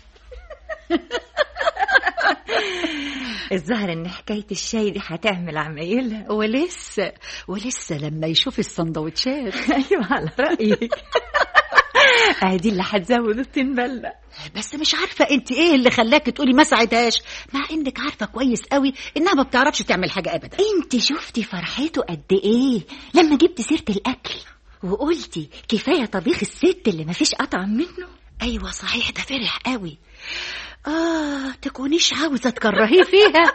الظاهر ان حكاية الشاي دي هتعمل عمايلها ولسه ولسه لما يشوف السندوتشات ايوه على رأيك اهي دي اللي هتزود الطين بلة بس مش عارفه انت ايه اللي خلاك تقولي ما ساعدهاش مع انك عارفه كويس قوي انها ما بتعرفش تعمل حاجه ابدا انت شفتي فرحته قد ايه لما جبت سيرة الاكل وقلتي كفاية طبيخ الست اللي مفيش اطعم منه ايوه صحيح ده فرح قوي اه تكونيش عاوزه تكرهيه فيها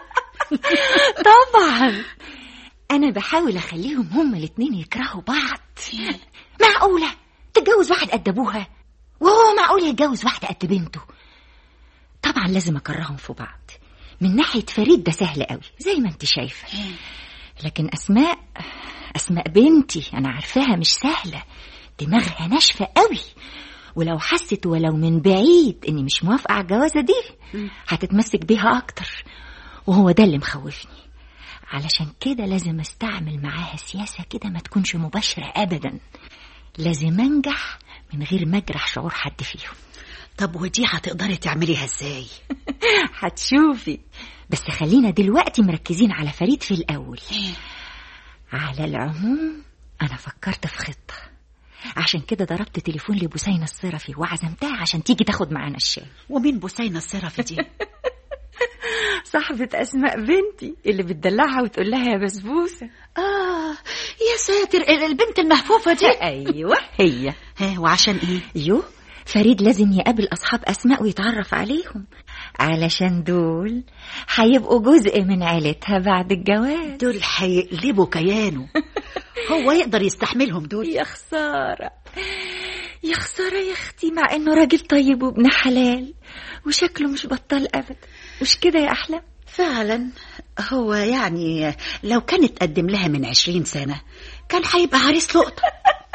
طبعا انا بحاول اخليهم هما الاتنين يكرهوا بعض معقولة تتجوز واحد قد ابوها وهو معقول يتجوز واحدة قد بنته طبعا لازم اكرههم في بعض من ناحية فريد ده سهل قوي زي ما انت شايفة لكن اسماء اسماء بنتي انا عارفاها مش سهلة دماغها ناشفة قوي ولو حست ولو من بعيد اني مش موافقة على الجوازة دي هتتمسك بيها اكتر وهو ده اللي مخوفني علشان كده لازم استعمل معاها سياسة كده ما تكونش مباشرة ابدا لازم انجح من غير ما اجرح شعور حد فيهم طب ودي هتقدري تعمليها ازاي هتشوفي بس خلينا دلوقتي مركزين على فريد في الأول على العموم أنا فكرت في خطة عشان كده ضربت تليفون لبوسينة الصرفي وعزمتها عشان تيجي تاخد معانا الشاي ومين بوسينة الصرفي دي صاحبة أسماء بنتي اللي بتدلعها وتقول لها يا بسبوسة اه يا ساتر البنت المحفوفه دي أيوة هي ها وعشان ايه يو فريد لازم يقابل أصحاب أسماء ويتعرف عليهم علشان دول هيبقوا جزء من عيلتها بعد الجواز دول هيقلبوا كيانه هو يقدر يستحملهم دول يا خسارة يا خسارة يا أختي مع إنه راجل طيب وابن حلال وشكله مش بطال أبدا مش كده يا أحلام فعلا هو يعني لو كان اتقدم لها من عشرين سنة كان هيبقى عريس لقطة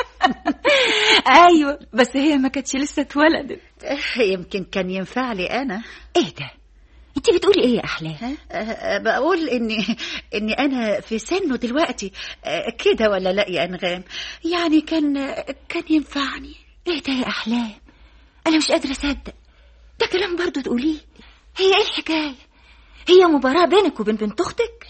أيوة بس هي ما كانتش لسه اتولدت يمكن كان ينفع لي أنا إيه ده انت بتقولي ايه يا احلام ها؟ أه، بقول اني اني انا في سنه دلوقتي أه، كده ولا لا يا انغام يعني كان كان ينفعني ايه ده يا احلام انا مش قادره اصدق ده كلام برضو تقوليه هي ايه الحكايه هي مباراه بينك وبين بنت اختك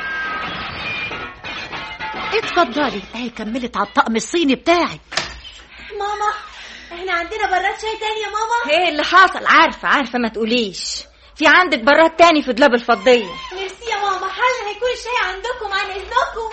اتفضلي اهي كملت على الطقم الصيني بتاعك ماما احنا عندنا براد شاي تاني يا ماما ايه اللي حصل عارفه عارفه ما تقوليش في عندك براد تاني في دولاب الفضيه ميرسي يا ماما حل هيكون الشاي عندكم عن اذنكم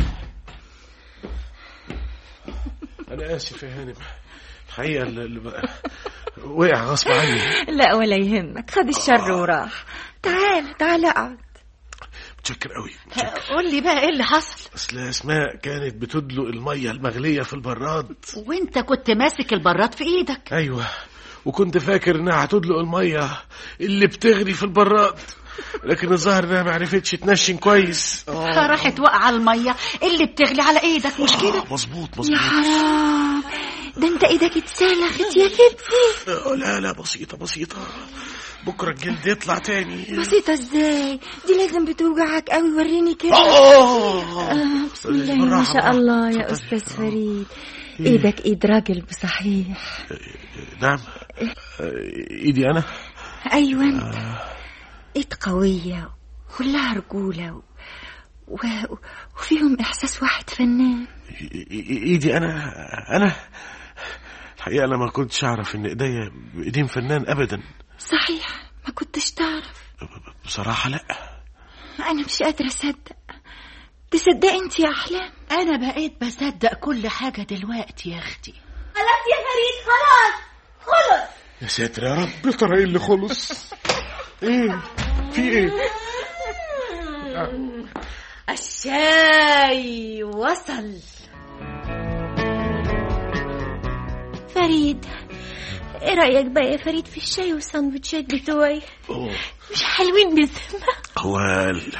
انا اسف يا هانم الحقيقه اللي اللي بقى وقع غصب عني لا ولا يهمك خد الشر وراح تعال تعال اقعد متشكر قوي متشكر قول لي بقى ايه اللي حصل اصل اسماء كانت بتدلق الميه المغليه في البراد وانت كنت ماسك البراد في ايدك ايوه وكنت فاكر انها هتدلق الميه اللي بتغلي في البراد لكن الظاهر انها ما عرفتش تنشن كويس اه راحت واقعه الميه اللي بتغلي على ايدك مش كده آه، مظبوط يا مظبوط حرام ده انت ايدك اتسلخت يا كتفي آه، لا لا بسيطه بسيطه بكره الجلد يطلع تاني بسيطة ازاي دي لازم بتوجعك قوي وريني كده آه. آه بسم الله ما بالراحة، شاء بالراحة. الله يا اتفضلي. استاذ فريد ايدك ايد راجل بصحيح نعم آه، ايدي انا ايوه انت ايد قوية كلها رجولة و... و... وفيهم احساس واحد فنان إي- إي- ايدي انا انا الحقيقه انا ما كنتش اعرف ان ايديا بايدين فنان ابدا صحيح ما كنتش تعرف بصراحه لا انا مش قادرة اصدق تصدقي انت يا احلام انا بقيت بصدق كل حاجه دلوقتي يا اختي خلاص يا فريد خلاص خلص يا ساتر يا رب ترى ايه اللي خلص ايه في ايه الشاي وصل فريد ايه رأيك بقى يا فريد في الشاي والساندوتشات بتوعي أوه. مش حلوين بالذمة هو ال-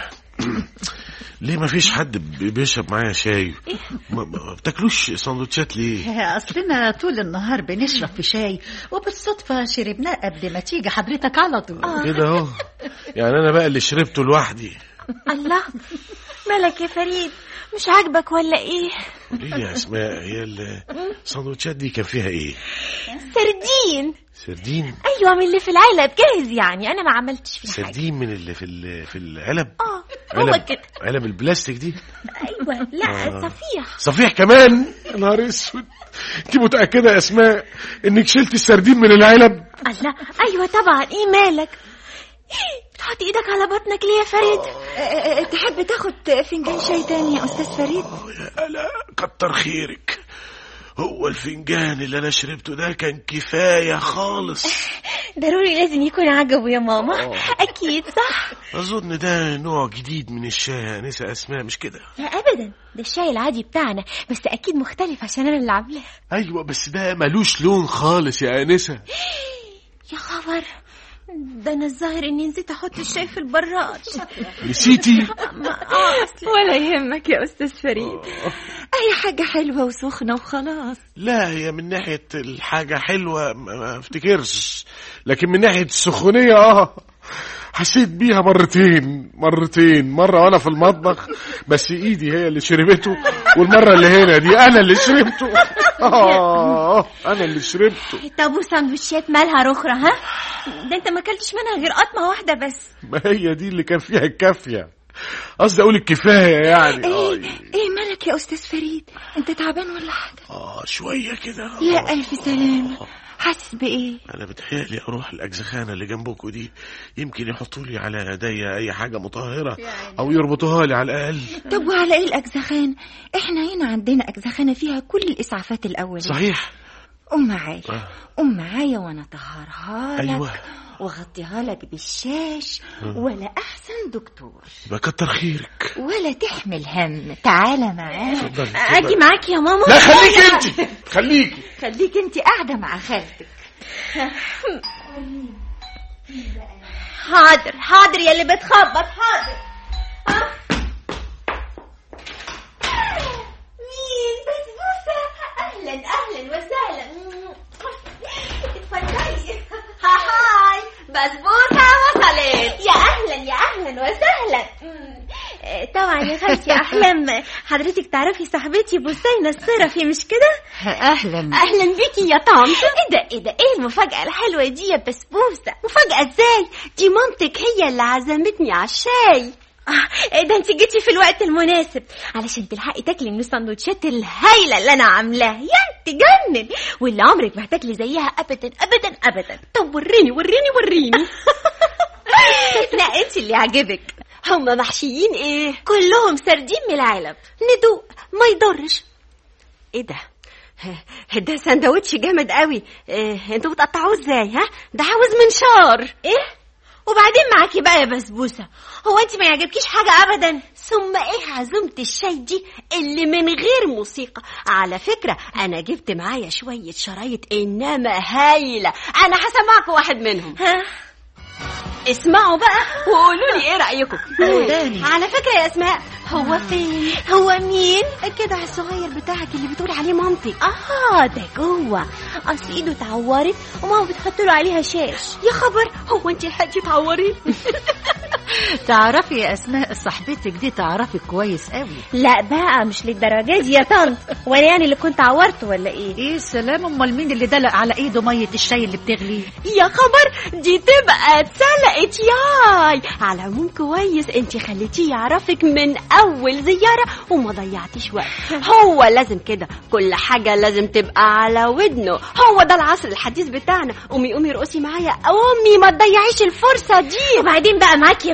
ليه ما فيش حد بي- بيشرب معايا شاي ما ما بتاكلوش سندوتشات ليه اصلنا طول النهار بنشرب في شاي وبالصدفه شربناه قبل ما تيجي حضرتك على طول كده اهو يعني انا بقى اللي شربته لوحدي الله مالك يا فريد مش عاجبك ولا ايه ليه يا اسماء هي السندوتشات دي كان فيها ايه سردين سردين ايوه من اللي في العلب جاهز يعني انا ما عملتش فيه حاجه سردين من اللي في ال- في العلب اه هو علب كده علب البلاستيك دي ايوه لا آه. صفيح صفيح كمان يا نهار اسود انت متاكده يا اسماء انك شلت السردين من العلب الله ايوه طبعا ايه مالك بتحط ايدك على بطنك ليه يا فريد تحب تاخد فنجان شاي تاني يا أستاذ فريد يا لا كتر خيرك هو الفنجان اللي انا شربته ده كان كفايه خالص ضروري لازم يكون عجبه يا ماما اكيد صح اظن ده نوع جديد من الشاي يا انسه اسماء مش كده لا ابدا ده الشاي العادي بتاعنا بس اكيد مختلف عشان انا اللي عاملاه ايوه بس ده ملوش لون خالص يا انسه يا خبر ده انا الظاهر اني نسيت احط الشاي في البراد نسيتي ما اه أصل ولا يهمك يا أستاذ فريد أي حاجة حلوة وسخنة وخلاص لا هي من ناحيه الحاجه حلوه ما ما افتكرش لكن من ناحيه السخونيه اه حسيت بيها مرتين مرتين مرة وأنا في المطبخ بس إيدي هي اللي شربته والمرة اللي هنا دي أنا اللي شربته آه أنا اللي شربته طب وساندوتشات مالها رخرة ها ده انت ما اكلتش منها غير قطمه واحده بس ما هي دي اللي كان فيها الكافية قصدي أقول الكفاية يعني آه, إيه إيه مالك يا أستاذ فريد أنت تعبان ولا حاجة آه شوية كده يا ألف سلامة حاسس بإيه أنا بتهيألي أروح الأجزخانة اللي جنبكوا دي يمكن يحطوا لي على ايديا أي حاجة مطهرة أو يربطوها لي على الأقل طب وعلى إيه الأجزخان إحنا هنا عندنا أجزخانة فيها كل الإسعافات الأولية صحيح قوم معايا آه. قوم معايا وأنا أطهرها لك أيوة. وأغطيها لك بالشاش ولا أحسن دكتور يبقى كتر خيرك ولا تحمل هم تعالى معايا اتفضلي اجي اتفضلي. معاك يا ماما لا خليكي أنت خليكي خليك انت قاعدة مع خالتك حاضر حاضر يا اللي بتخبط حاضر آه. مين بسبوسة أهلا أهلا وسهلا اتفضلي هاي بسبوسة وصلت يا أهلا يا أهلا وسهلا مم. آه، طبعا يا خالتي يا أحلام حضرتك تعرفي صاحبتي بوسينة الصرفي مش كده؟ اهلا اهلا بيكي يا طنط ايه ده ايه ده ايه المفاجاه الحلوه دي يا بسبوسه مفاجاه ازاي دي مامتك هي اللي عزمتني على الشاي آه إيه ده انت جيتي في الوقت المناسب علشان تلحقي تاكلي من السندوتشات الهايله اللي انا عاملاها يا تجنن واللي عمرك ما هتاكلي زيها ابدا ابدا ابدا طب وريني وريني وريني لا انت اللي عجبك هما محشيين ايه كلهم سردين من العلب ندوق ما يضرش ايه ده ده سندوتش جامد قوي إيه انتوا بتقطعوه ازاي ها ده عاوز منشار ايه وبعدين معاكي بقى يا بسبوسه هو انت ما يعجبكيش حاجه ابدا ثم ايه عزومة الشاي دي اللي من غير موسيقى على فكرة انا جبت معايا شوية شرايط انما هايلة انا هسمعكم واحد منهم ها اسمعوا بقى وقولوا لي ايه رأيكم وداني. على فكرة يا اسماء هو فين هو مين الجدع الصغير بتاعك اللي بتقولي عليه مامتك اه ده جوه اصل ايده اتعورت وماما بتحط له عليها شاش يا خبر هو انت لحقتي تعوري تعرفي يا اسماء صاحبتك دي تعرفك كويس قوي لا بقى مش للدرجه دي يا طنط وانا يعني اللي كنت عورت ولا ايه ايه السلام امال مين اللي دلق على ايده ميه الشاي اللي بتغلي يا خبر دي تبقى اتسلقت ياي على العموم كويس انت خليتيه يعرفك من اول زيارة وما ضيعتيش وقت هو لازم كده كل حاجة لازم تبقى على ودنه هو ده العصر الحديث بتاعنا قومي قومي رقصي معايا قومي ما تضيعيش الفرصة دي وبعدين بقى معاكي يا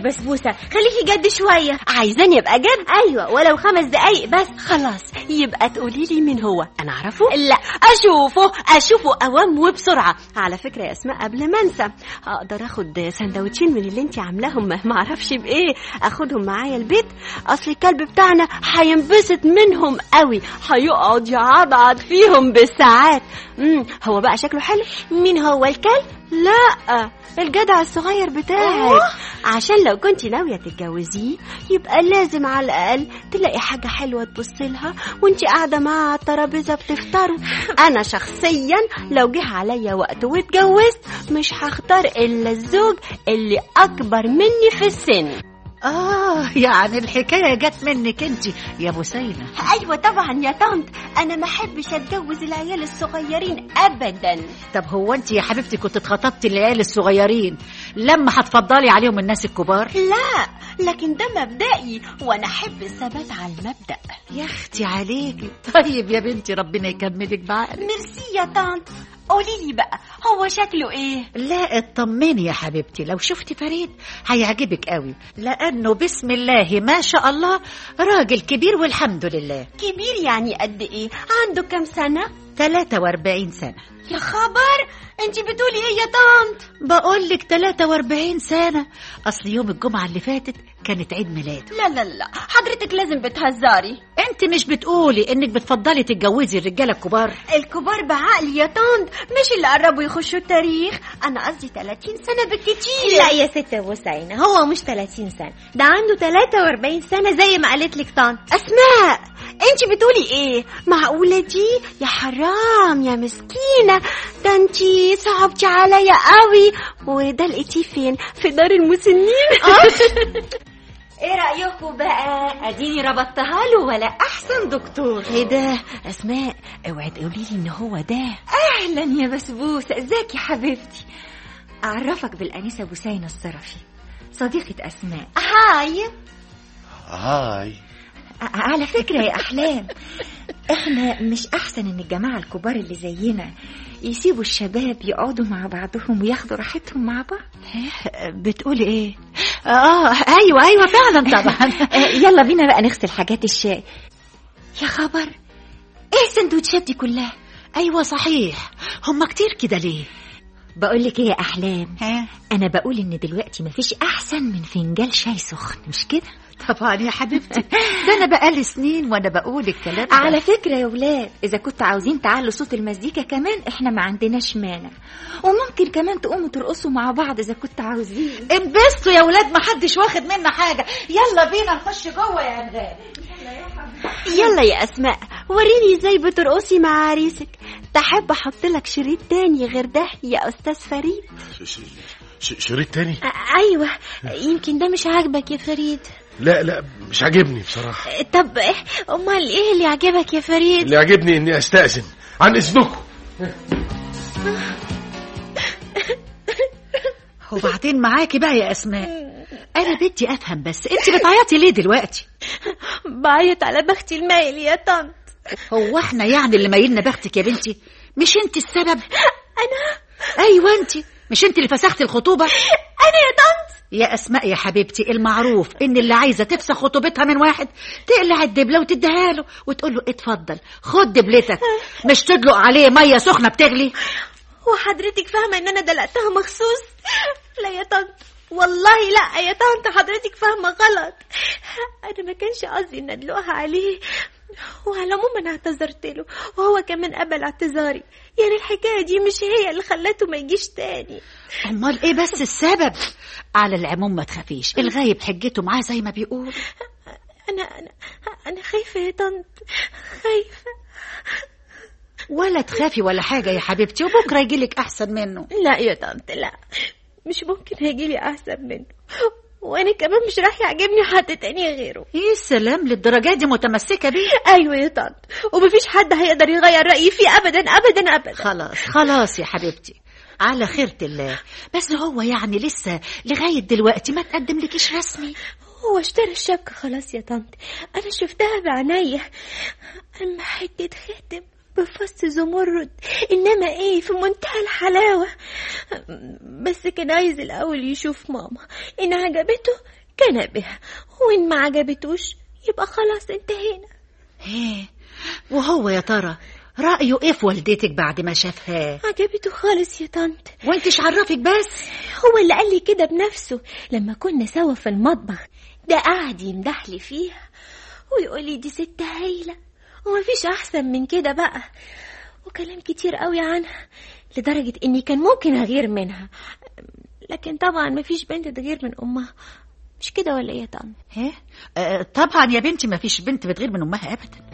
بسبوسة خليكي جد شوية عايزاني ابقى جد أيوة ولو خمس دقايق بس خلاص يبقى تقولي لي مين هو انا اعرفه لا اشوفه اشوفه اوام وبسرعه على فكره يا اسماء قبل ما انسى اقدر اخد سندوتشين من اللي انت عاملاهم ما اعرفش بايه اخدهم معايا البيت اصل الكلب بتاعنا هينبسط منهم قوي هيقعد يعضعض فيهم بالساعات امم هو بقى شكله حلو مين هو الكلب؟ لا الجدع الصغير بتاعك عشان لو كنت ناوية تتجوزيه يبقى لازم على الأقل تلاقي حاجة حلوة تبص لها وانت قاعدة معاه على الترابيزة بتفطروا أنا شخصيا لو جه عليا وقت واتجوزت مش هختار إلا الزوج اللي أكبر مني في السن اه يعني الحكايه جت منك انت يا بوسينه أيوة طبعا يا طنط أنا ما أحبش أتجوز العيال الصغيرين أبدا طب هو انت يا حبيبتي كنت اتخطبتي العيال الصغيرين لما هتفضلي عليهم الناس الكبار لا لكن ده مبدئي وأنا أحب الثبات على المبدأ يا اختي عليكي طيب يا بنتي ربنا يكملك بعقلك ميرسي يا طنط قولي لي بقى هو شكله ايه لا اطمني يا حبيبتي لو شفتي فريد هيعجبك قوي لانه بسم الله ما شاء الله راجل كبير والحمد لله كبير يعني قد ايه عنده كام سنة 43 سنة يا خبر انت بتقولي ايه يا طنط بقول لك 43 سنة أصل يوم الجمعة اللي فاتت كانت عيد ميلاده لا لا لا حضرتك لازم بتهزري أنت مش بتقولي إنك بتفضلي تتجوزي الرجالة الكبار الكبار بعقل يا طنط مش اللي قربوا يخشوا التاريخ انا قصدي 30 سنة بالكتير لا يا ست بوسعينة هو مش 30 سنة ده عنده 43 سنة زي ما قالت لك طنط اسماء انت بتقولي ايه معقولة دي يا حرام يا مسكينة ده انت صعبتي عليا قوي وده لقيتيه فين في دار المسنين ايه رأيكم بقى اديني ربطتها له ولا احسن دكتور إيه ده أسماء اوعي تقولي لي إن هو ده اهلا يا بسبوسه ازيك يا حبيبتي اعرفك بالانسه بوسينه الصرفي صديقه اسماء هاي هاي ع- على فكره يا احلام احنا مش احسن ان الجماعه الكبار اللي زينا يسيبوا الشباب يقعدوا مع بعضهم وياخدوا راحتهم مع بعض بتقولي إيه آه أيوة أيوة فعلا طبعا آه، يلا بينا بقى نغسل حاجات الشاي يا خبر ايه السندوتشات دي كلها أيوة صحيح هما كتير كده ليه بقول لك ايه يا احلام ها انا بقول ان دلوقتي مفيش احسن من فنجان شاي سخن مش كده طبعا يا حبيبتي ده أنا بقالي سنين وأنا بقول الكلام ده على فكرة يا ولاد إذا كنتوا عاوزين تعلوا صوت المزيكا كمان إحنا ما عندناش مانع وممكن كمان تقوموا ترقصوا مع بعض إذا كنتوا عاوزين انبسطوا يا ولاد ما حدش واخد منا حاجة يلا بينا نخش جوه يا أنغام يلا يا اسماء وريني ازاي بترقصي مع عريسك تحب احط لك شريط تاني غير ده يا استاذ فريد ش- ش- شريط تاني ايوه يمكن ده مش عاجبك يا فريد لا لا مش عاجبني بصراحة طب امال ايه اللي عجبك يا فريد اللي عاجبني اني استأذن عن اذنكم وبعدين معاكي بقى يا أسماء أنا بدي أفهم بس أنت بتعيطي ليه دلوقتي بعيط على بختي المايل يا طنط هو احنا يعني اللي مايلنا بختك يا بنتي مش انت السبب انا ايوه انت مش انت اللي فسختي الخطوبه انا يا طنط يا اسماء يا حبيبتي المعروف ان اللي عايزه تفسخ خطوبتها من واحد تقلع الدبله وتديها له وتقول له اتفضل خد دبلتك مش تدلق عليه ميه سخنه بتغلي وحضرتك فاهمه ان انا دلقتها مخصوص لا يا طنط والله لا يا طنط حضرتك فاهمه غلط انا ما كانش قصدي ان ادلقها عليه وعلى العموم انا اعتذرت له وهو كمان قبل اعتذاري يعني الحكايه دي مش هي اللي خلته ما يجيش تاني امال ايه بس السبب على العموم ما تخافيش الغايب حجته معاه زي ما بيقول انا انا انا خايفه يا طنط خايفه ولا تخافي ولا حاجه يا حبيبتي وبكره يجيلك احسن منه لا يا طنط لا مش ممكن هيجيلي احسن منه وانا كمان مش راح يعجبني حد تاني غيره ايه السلام للدرجه دي متمسكه بيه ايوه يا طنط ومفيش حد هيقدر يغير رايي فيه ابدا ابدا ابدا خلاص خلاص يا حبيبتي على خيرة الله بس هو يعني لسه لغاية دلوقتي ما تقدم لكيش رسمي هو اشترى الشبكة خلاص يا طنط أنا شفتها بعينيا أما حتة خاتم بفص زمرد إنما إيه في منتهى الحلاوة بس كان عايز الأول يشوف ماما إن عجبته كان بها وإن ما عجبتوش يبقى خلاص انتهينا ايه وهو يا ترى رأيه ايه في والدتك بعد ما شافها عجبته خالص يا طنط وانتش عرفك بس هو اللي قال لي كده بنفسه لما كنا سوا في المطبخ ده قعد يمدح لي فيها ويقول لي دي ست هايله ومفيش احسن من كده بقى وكلام كتير قوي عنها لدرجه اني كان ممكن اغير منها لكن طبعا مفيش بنت تغير من امها مش كده ولا ايه يا طنط ايه آه طبعا يا بنتي ما فيش بنت بتغير من امها ابدا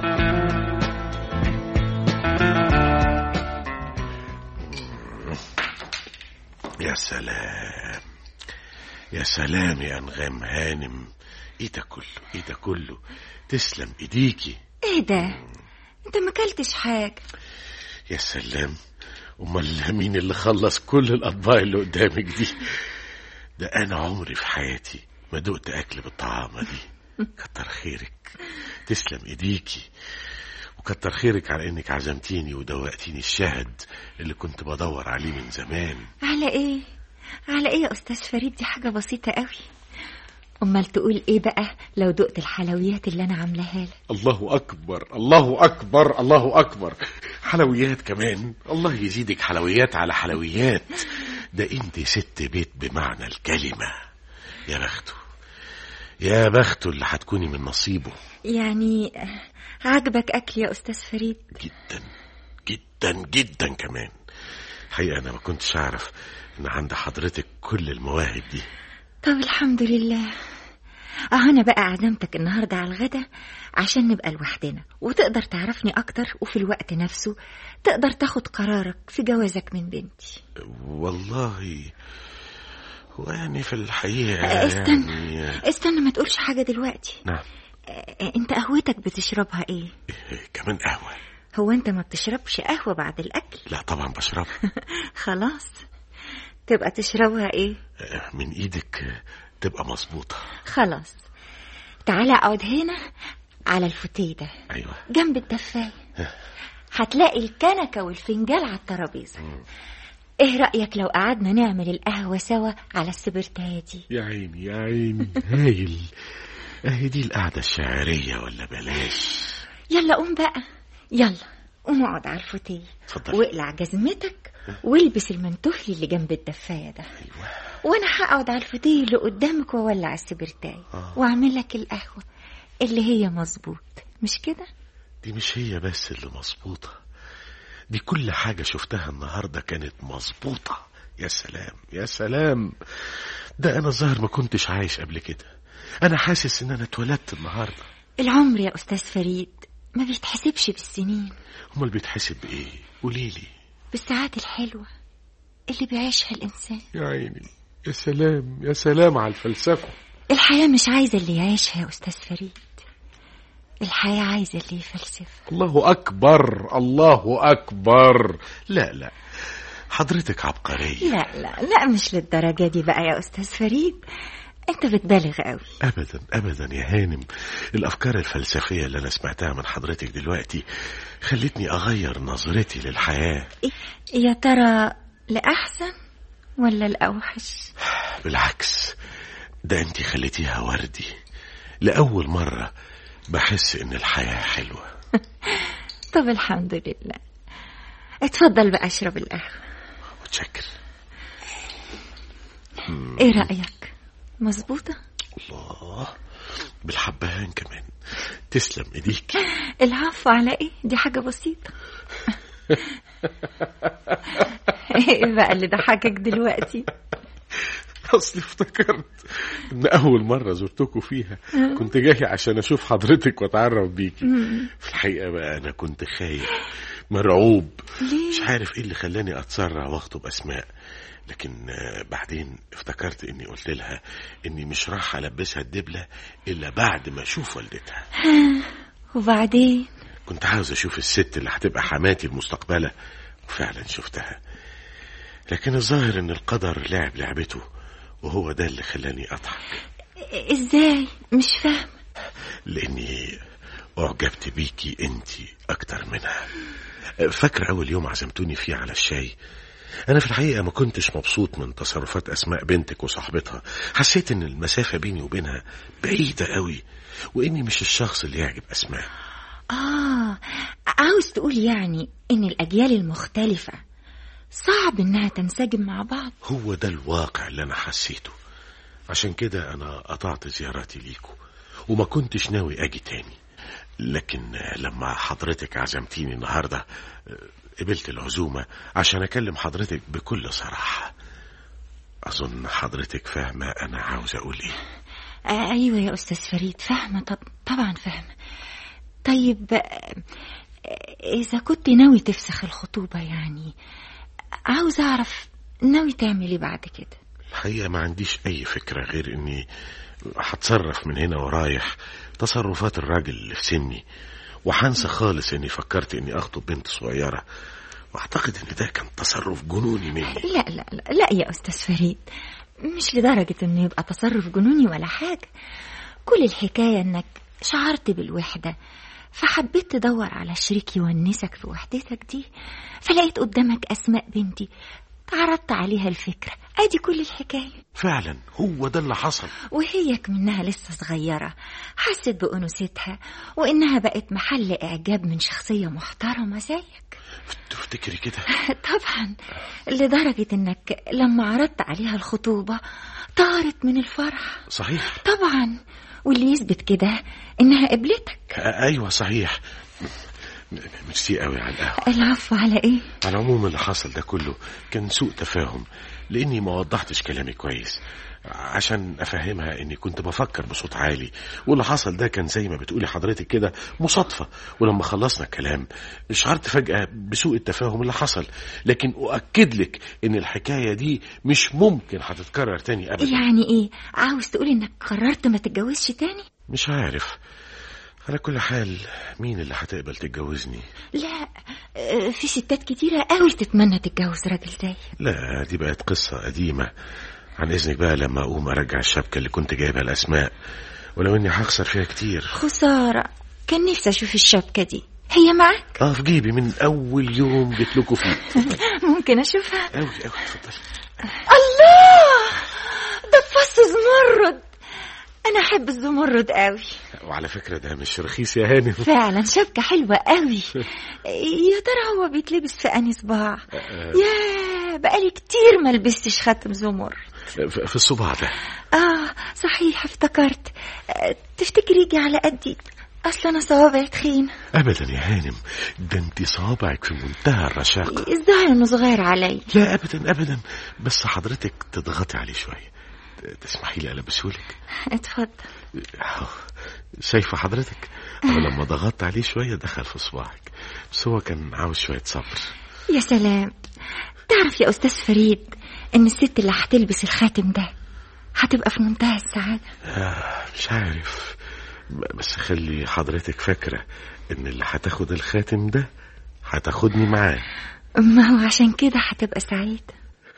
يا سلام يا سلام يا انغام هانم ايه ده كله ايه ده كله تسلم ايديكي ايه ده انت ما اكلتش حاجه يا سلام امال مين اللي خلص كل الاطباق اللي قدامك دي ده انا عمري في حياتي ما دقت اكل بالطعامه دي كتر خيرك تسلم ايديكي وكتر خيرك على انك عزمتيني ودوقتيني الشهد اللي كنت بدور عليه من زمان على ايه على ايه يا استاذ فريد دي حاجه بسيطه قوي امال تقول ايه بقى لو دقت الحلويات اللي انا عاملاها لك الله اكبر الله اكبر الله اكبر حلويات كمان الله يزيدك حلويات على حلويات ده انت ست بيت بمعنى الكلمه يا بخته يا بخته اللي هتكوني من نصيبه يعني عاجبك اكل يا استاذ فريد جدا جدا جدا كمان حقيقة أنا ما كنتش أعرف إن عند حضرتك كل المواهب دي طب الحمد لله اه انا بقى عزمتك النهارده على الغدا عشان نبقى لوحدنا وتقدر تعرفني اكتر وفي الوقت نفسه تقدر تاخد قرارك في جوازك من بنتي والله ويعني في الحقيقة آه، استنى. يعني استنى ما تقولش حاجه دلوقتي نعم آه، انت قهوتك بتشربها ايه إيه، كمان قهوة هو انت ما بتشربش قهوه بعد الاكل لا طبعا بشربها خلاص تبقى تشربها ايه آه، من إيدك آه، تبقى مظبوطة خلاص تعالى اقعد هنا على الفوتيه ده أيوة جنب الدفاية هتلاقي الكنكة والفنجال على الترابيزة ايه رأيك لو قعدنا نعمل القهوة سوا على السبرتاية دي يا عيني يا عيني هايل اهي دي القعدة الشعرية ولا بلاش يلا قوم بقى يلا قوم اقعد على الفوتيه اتفضل واقلع جزمتك والبس المنتوفلي اللي جنب الدفاية ده أيوة وانا هقعد على الفوتيه اللي قدامك واولع السبرتاية آه. واعمل لك القهوة اللي هي مظبوط مش كده دي مش هي بس اللي مظبوطة دي كل حاجة شفتها النهاردة كانت مظبوطة يا سلام يا سلام ده أنا ظاهر ما كنتش عايش قبل كده أنا حاسس إن أنا اتولدت النهاردة العمر يا أستاذ فريد ما بيتحسبش بالسنين أمال بيتحسب بإيه قوليلي بالساعات الحلوة اللي بيعيشها الإنسان يا عيني يا سلام يا سلام على الفلسفة الحياة مش عايزة اللي يعيشها يا أستاذ فريد الحياة عايزة اللي يفلسفها الله أكبر الله أكبر لا لا حضرتك عبقرية لا لا لا مش للدرجة دي بقى يا أستاذ فريد أنت بتبالغ قوي أبدا أبدا يا هانم الأفكار الفلسفية اللي أنا سمعتها من حضرتك دلوقتي خلتني أغير نظرتي للحياة يا ترى لأحسن ولا الأوحش بالعكس ده أنت خليتيها وردي لأول مرة بحس إن الحياة حلوة طب الحمد لله اتفضل بقى اشرب القهوة متشكر ايه رأيك مظبوطة الله بالحبهان كمان تسلم ايديك العفو على ايه دي حاجة بسيطة ايه بقى اللي ضحكك دلوقتي اصل افتكرت ان اول مره زرتكم فيها كنت جاي عشان اشوف حضرتك واتعرف بيكي في الحقيقه بقى انا كنت خايف مرعوب ليه؟ مش عارف ايه اللي خلاني اتسرع واخطب اسماء لكن آه، بعدين افتكرت اني قلت لها اني مش راح البسها الدبله الا بعد ما اشوف والدتها وبعدين كنت عاوز اشوف الست اللي هتبقى حماتي المستقبله وفعلا شفتها لكن الظاهر ان القدر لعب لعبته وهو ده اللي خلاني اضحك ازاي مش فاهم لاني اعجبت بيكي انت اكتر منها فاكره اول يوم عزمتوني فيه على الشاي أنا في الحقيقة ما كنتش مبسوط من تصرفات أسماء بنتك وصاحبتها حسيت إن المسافة بيني وبينها بعيدة قوي وإني مش الشخص اللي يعجب أسماء آه عاوز تقول يعني إن الأجيال المختلفة صعب إنها تنسجم مع بعض هو ده الواقع اللي أنا حسيته عشان كده أنا قطعت زياراتي ليكوا وما كنتش ناوي أجي تاني لكن لما حضرتك عزمتيني النهاردة قبلت العزومة عشان أكلم حضرتك بكل صراحة أظن حضرتك فاهمة أنا عاوز أقول إيه آه أيوة يا أستاذ فريد فاهمة طب طبعا فاهمة طيب آه، إذا كنت ناوي تفسخ الخطوبة يعني عاوز أعرف ناوي تعمل إيه بعد كده الحقيقة ما عنديش أي فكرة غير إني هتصرف من هنا ورايح تصرفات الراجل اللي في سني وهنسى خالص إني فكرت إني أخطب بنت صغيرة وأعتقد إن ده كان تصرف جنوني مني لا لا لا, لا يا أستاذ فريد مش لدرجة إنه يبقى تصرف جنوني ولا حاجة كل الحكاية إنك شعرت بالوحدة فحبيت تدور على شريك يونسك في وحدتك دي فلقيت قدامك أسماء بنتي عرضت عليها الفكرة أدي كل الحكاية فعلا هو ده اللي حصل وهيك منها لسه صغيرة حست بأنوثتها وإنها بقت محل إعجاب من شخصية محترمة زيك تفتكري كده طبعا لدرجة إنك لما عرضت عليها الخطوبة طارت من الفرح صحيح طبعا واللي يثبت كده إنها قبلتك آه، أيوة صحيح م- ميرسي قوي على القهوة العفو على إيه على العموم اللي حصل ده كله كان سوء تفاهم لاني ما وضحتش كلامي كويس عشان افهمها اني كنت بفكر بصوت عالي واللي حصل ده كان زي ما بتقولي حضرتك كده مصادفة ولما خلصنا الكلام شعرت فجأة بسوء التفاهم اللي حصل لكن اؤكد لك ان الحكاية دي مش ممكن هتتكرر تاني ابدا يعني إيه عاوز تقول إنك قررت ما تتجوزش تاني مش عارف على كل حال مين اللي هتقبل تتجوزني لا آه، في ستات كتيرة قوي تتمنى تتجوز راجل زي لا دي بقت قصة قديمة عن إذنك بقى لما أقوم أرجع الشبكة اللي كنت جايبها الأسماء ولو إني هخسر فيها كتير خسارة كان نفسي أشوف الشبكة دي هي معك اه في جيبي من أول يوم جيت لكم فيه ممكن أشوفها أوي أوي اتفضلي الله ده فص زمرد أنا أحب الزمرد قوي وعلى فكرة ده مش رخيص يا هانم فعلا شبكة حلوة قوي يا ترى هو بيتلبس في أنهي صباع يا بقالي كتير ما لبستش خاتم زمر في في الصباع ده آه صحيح افتكرت آه، تفتكر يجي على قدي أصل أنا صوابعي تخينة أبدا يا هانم ده أنت صوابعك في منتهى الرشاقة الظاهر إنه صغير علي لا أبدا أبدا بس حضرتك تضغطي عليه شوية تسمحي لي ألبسهولك اتفضل أهو، شايفة حضرتك أنا لما ضغطت عليه شوية دخل في صباعك بس هو كان عاوز شوية صبر يا سلام تعرف يا أستاذ فريد إن الست اللي هتلبس الخاتم ده هتبقى في منتهى السعادة آه مش عارف ب- بس خلي حضرتك فاكرة إن اللي هتاخد الخاتم ده هتاخدني معاه ما هو عشان كده هتبقى سعيدة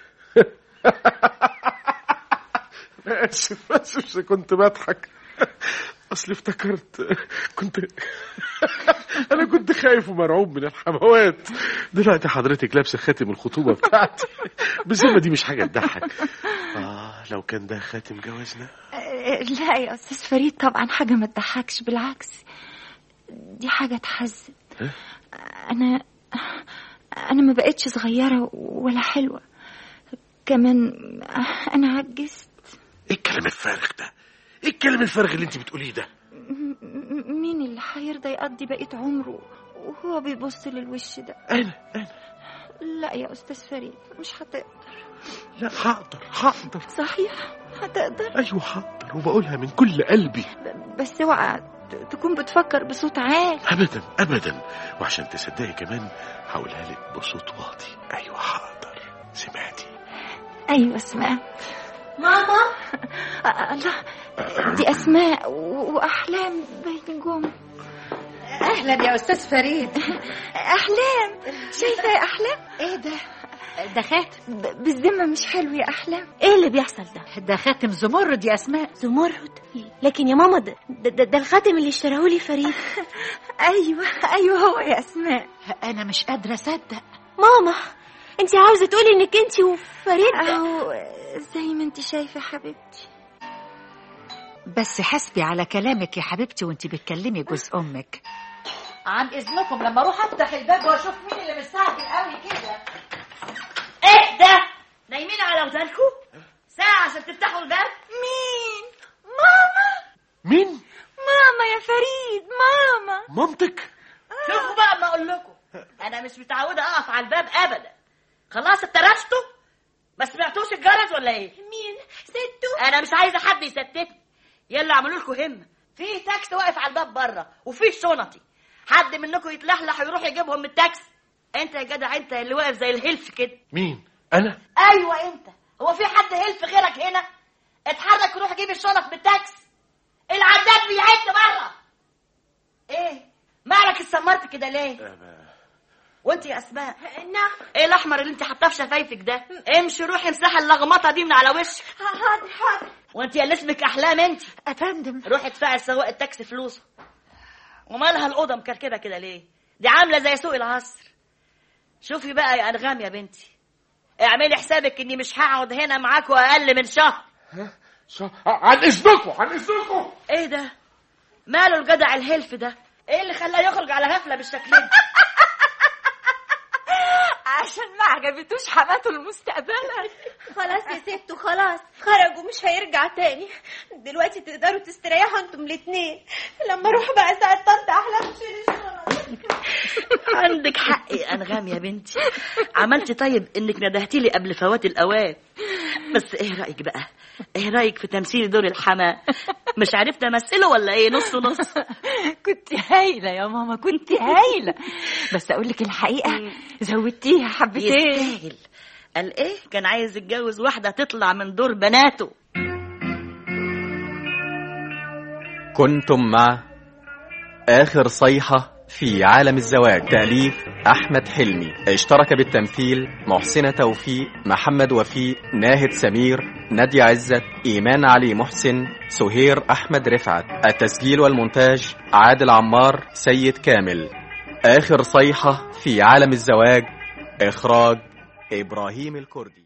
أنا آسف آسف كنت بضحك أصل افتكرت كنت أنا كنت خايف ومرعوب من الحموات دلوقتي حضرتك لابسة خاتم الخطوبة بتاعتي بالذمة دي مش حاجة تضحك آه لو كان ده خاتم جوازنا آه، لا يا أستاذ فريد طبعا حاجة ما تضحكش بالعكس دي حاجة تحزن إيه؟ أنا أنا ما بقتش صغيرة ولا حلوة كمان أنا عجزت إيه الكلام الفارغ ده؟ إيه الكلام الفارغ اللي أنت بتقوليه ده؟ م- مين اللي هيرضى يقضي بقية عمره وهو بيبص للوش ده أنا أنا لا يا أستاذ فريد مش هتقدر لا هقدر هقدر صحيح هتقدر أيوه هقدر وبقولها من كل قلبي ب- بس اوعى ت- تكون بتفكر بصوت عالي ابدا ابدا وعشان تصدقي كمان هقولها لك بصوت واطي ايوه هقدر سمعتي أيوة اسماء ماما أ- الله دي أسماء و- وأحلام بين جم اهلا يا استاذ فريد أحلام شايفة يا أحلام ايه ده ده خاتم ب- بالذمة مش حلو يا أحلام ايه اللي بيحصل ده ده خاتم زمرد يا اسماء زمرد لكن يا ماما ده, ده, ده الخاتم اللي اشتراهولي فريد أيوة أيوة هو يا أسماء انا مش قادره اصدق ماما انت عاوزه تقولي انك انت وفريد أو زي ما انت شايفة حبيبتي بس حسبي على كلامك يا حبيبتي وانت بتكلمي جوز امك عن اذنكم لما اروح افتح الباب واشوف مين اللي مستعجل قوي كده ايه ده نايمين على ودانكم ساعة عشان تفتحوا الباب مين ماما مين ماما يا فريد ماما مامتك شوفوا بقى ما اقول لكم انا مش متعودة اقف على الباب ابدا خلاص اترشتوا ما سمعتوش الجرس ولا ايه مين ستو انا مش عايزة حد يستتني يلا اعملوا لكم همة في تاكسي واقف على الباب بره وفي شنطي حد منكم يتلحلح ويروح يجيبهم من التاكسي انت يا جدع انت اللي واقف زي الهلف كده مين انا ايوه انت هو في حد هلف غيرك هنا اتحرك وروح جيب الشنط من التاكسي العداد بيعد بره ايه مالك اتسمرت كده ليه وانت يا اسماء نعم ايه الاحمر اللي انت حاطاه في شفايفك ده امشي روحي امسحي اللغمطه دي من على وشك حاضر حاضر وانت يا اللي اسمك احلام انت افندم روحي ادفعي لسواق التاكسي فلوسه ومالها الاوضه مكركبه كده ليه دي عامله زي سوق العصر شوفي بقى يا انغام يا بنتي اعملي حسابك اني مش هقعد هنا معاكوا اقل من شهر شو... عن اذنكم عن اذنكم ايه ده ماله الجدع الهلف ده ايه اللي خلاه يخرج على غفله بالشكل ده عشان ما عجبتوش حماته المستقبلة خلاص يا ستو خلاص خرج ومش هيرجع تاني دلوقتي تقدروا تستريحوا انتم الاتنين لما اروح بقى ساعة طنط احلام تشيل الشنط عندك حق يا انغام يا بنتي عملتي طيب انك ندهتي لي قبل فوات الاوان بس ايه رايك بقى ايه رايك في تمثيل دور الحما مش عرفت امثله ولا ايه نص نص كنت هايلة يا ماما كنت هايلة بس أقول لك الحقيقة زودتيها حبتين يستاهل قال ايه كان عايز يتجوز واحده تطلع من دور بناته كنتم مع آخر صيحة في عالم الزواج تأليف أحمد حلمي اشترك بالتمثيل محسنة توفيق محمد وفيق ناهد سمير نادية عزت إيمان علي محسن سهير أحمد رفعت التسجيل والمونتاج عادل عمار سيد كامل آخر صيحة في عالم الزواج إخراج إبراهيم الكردي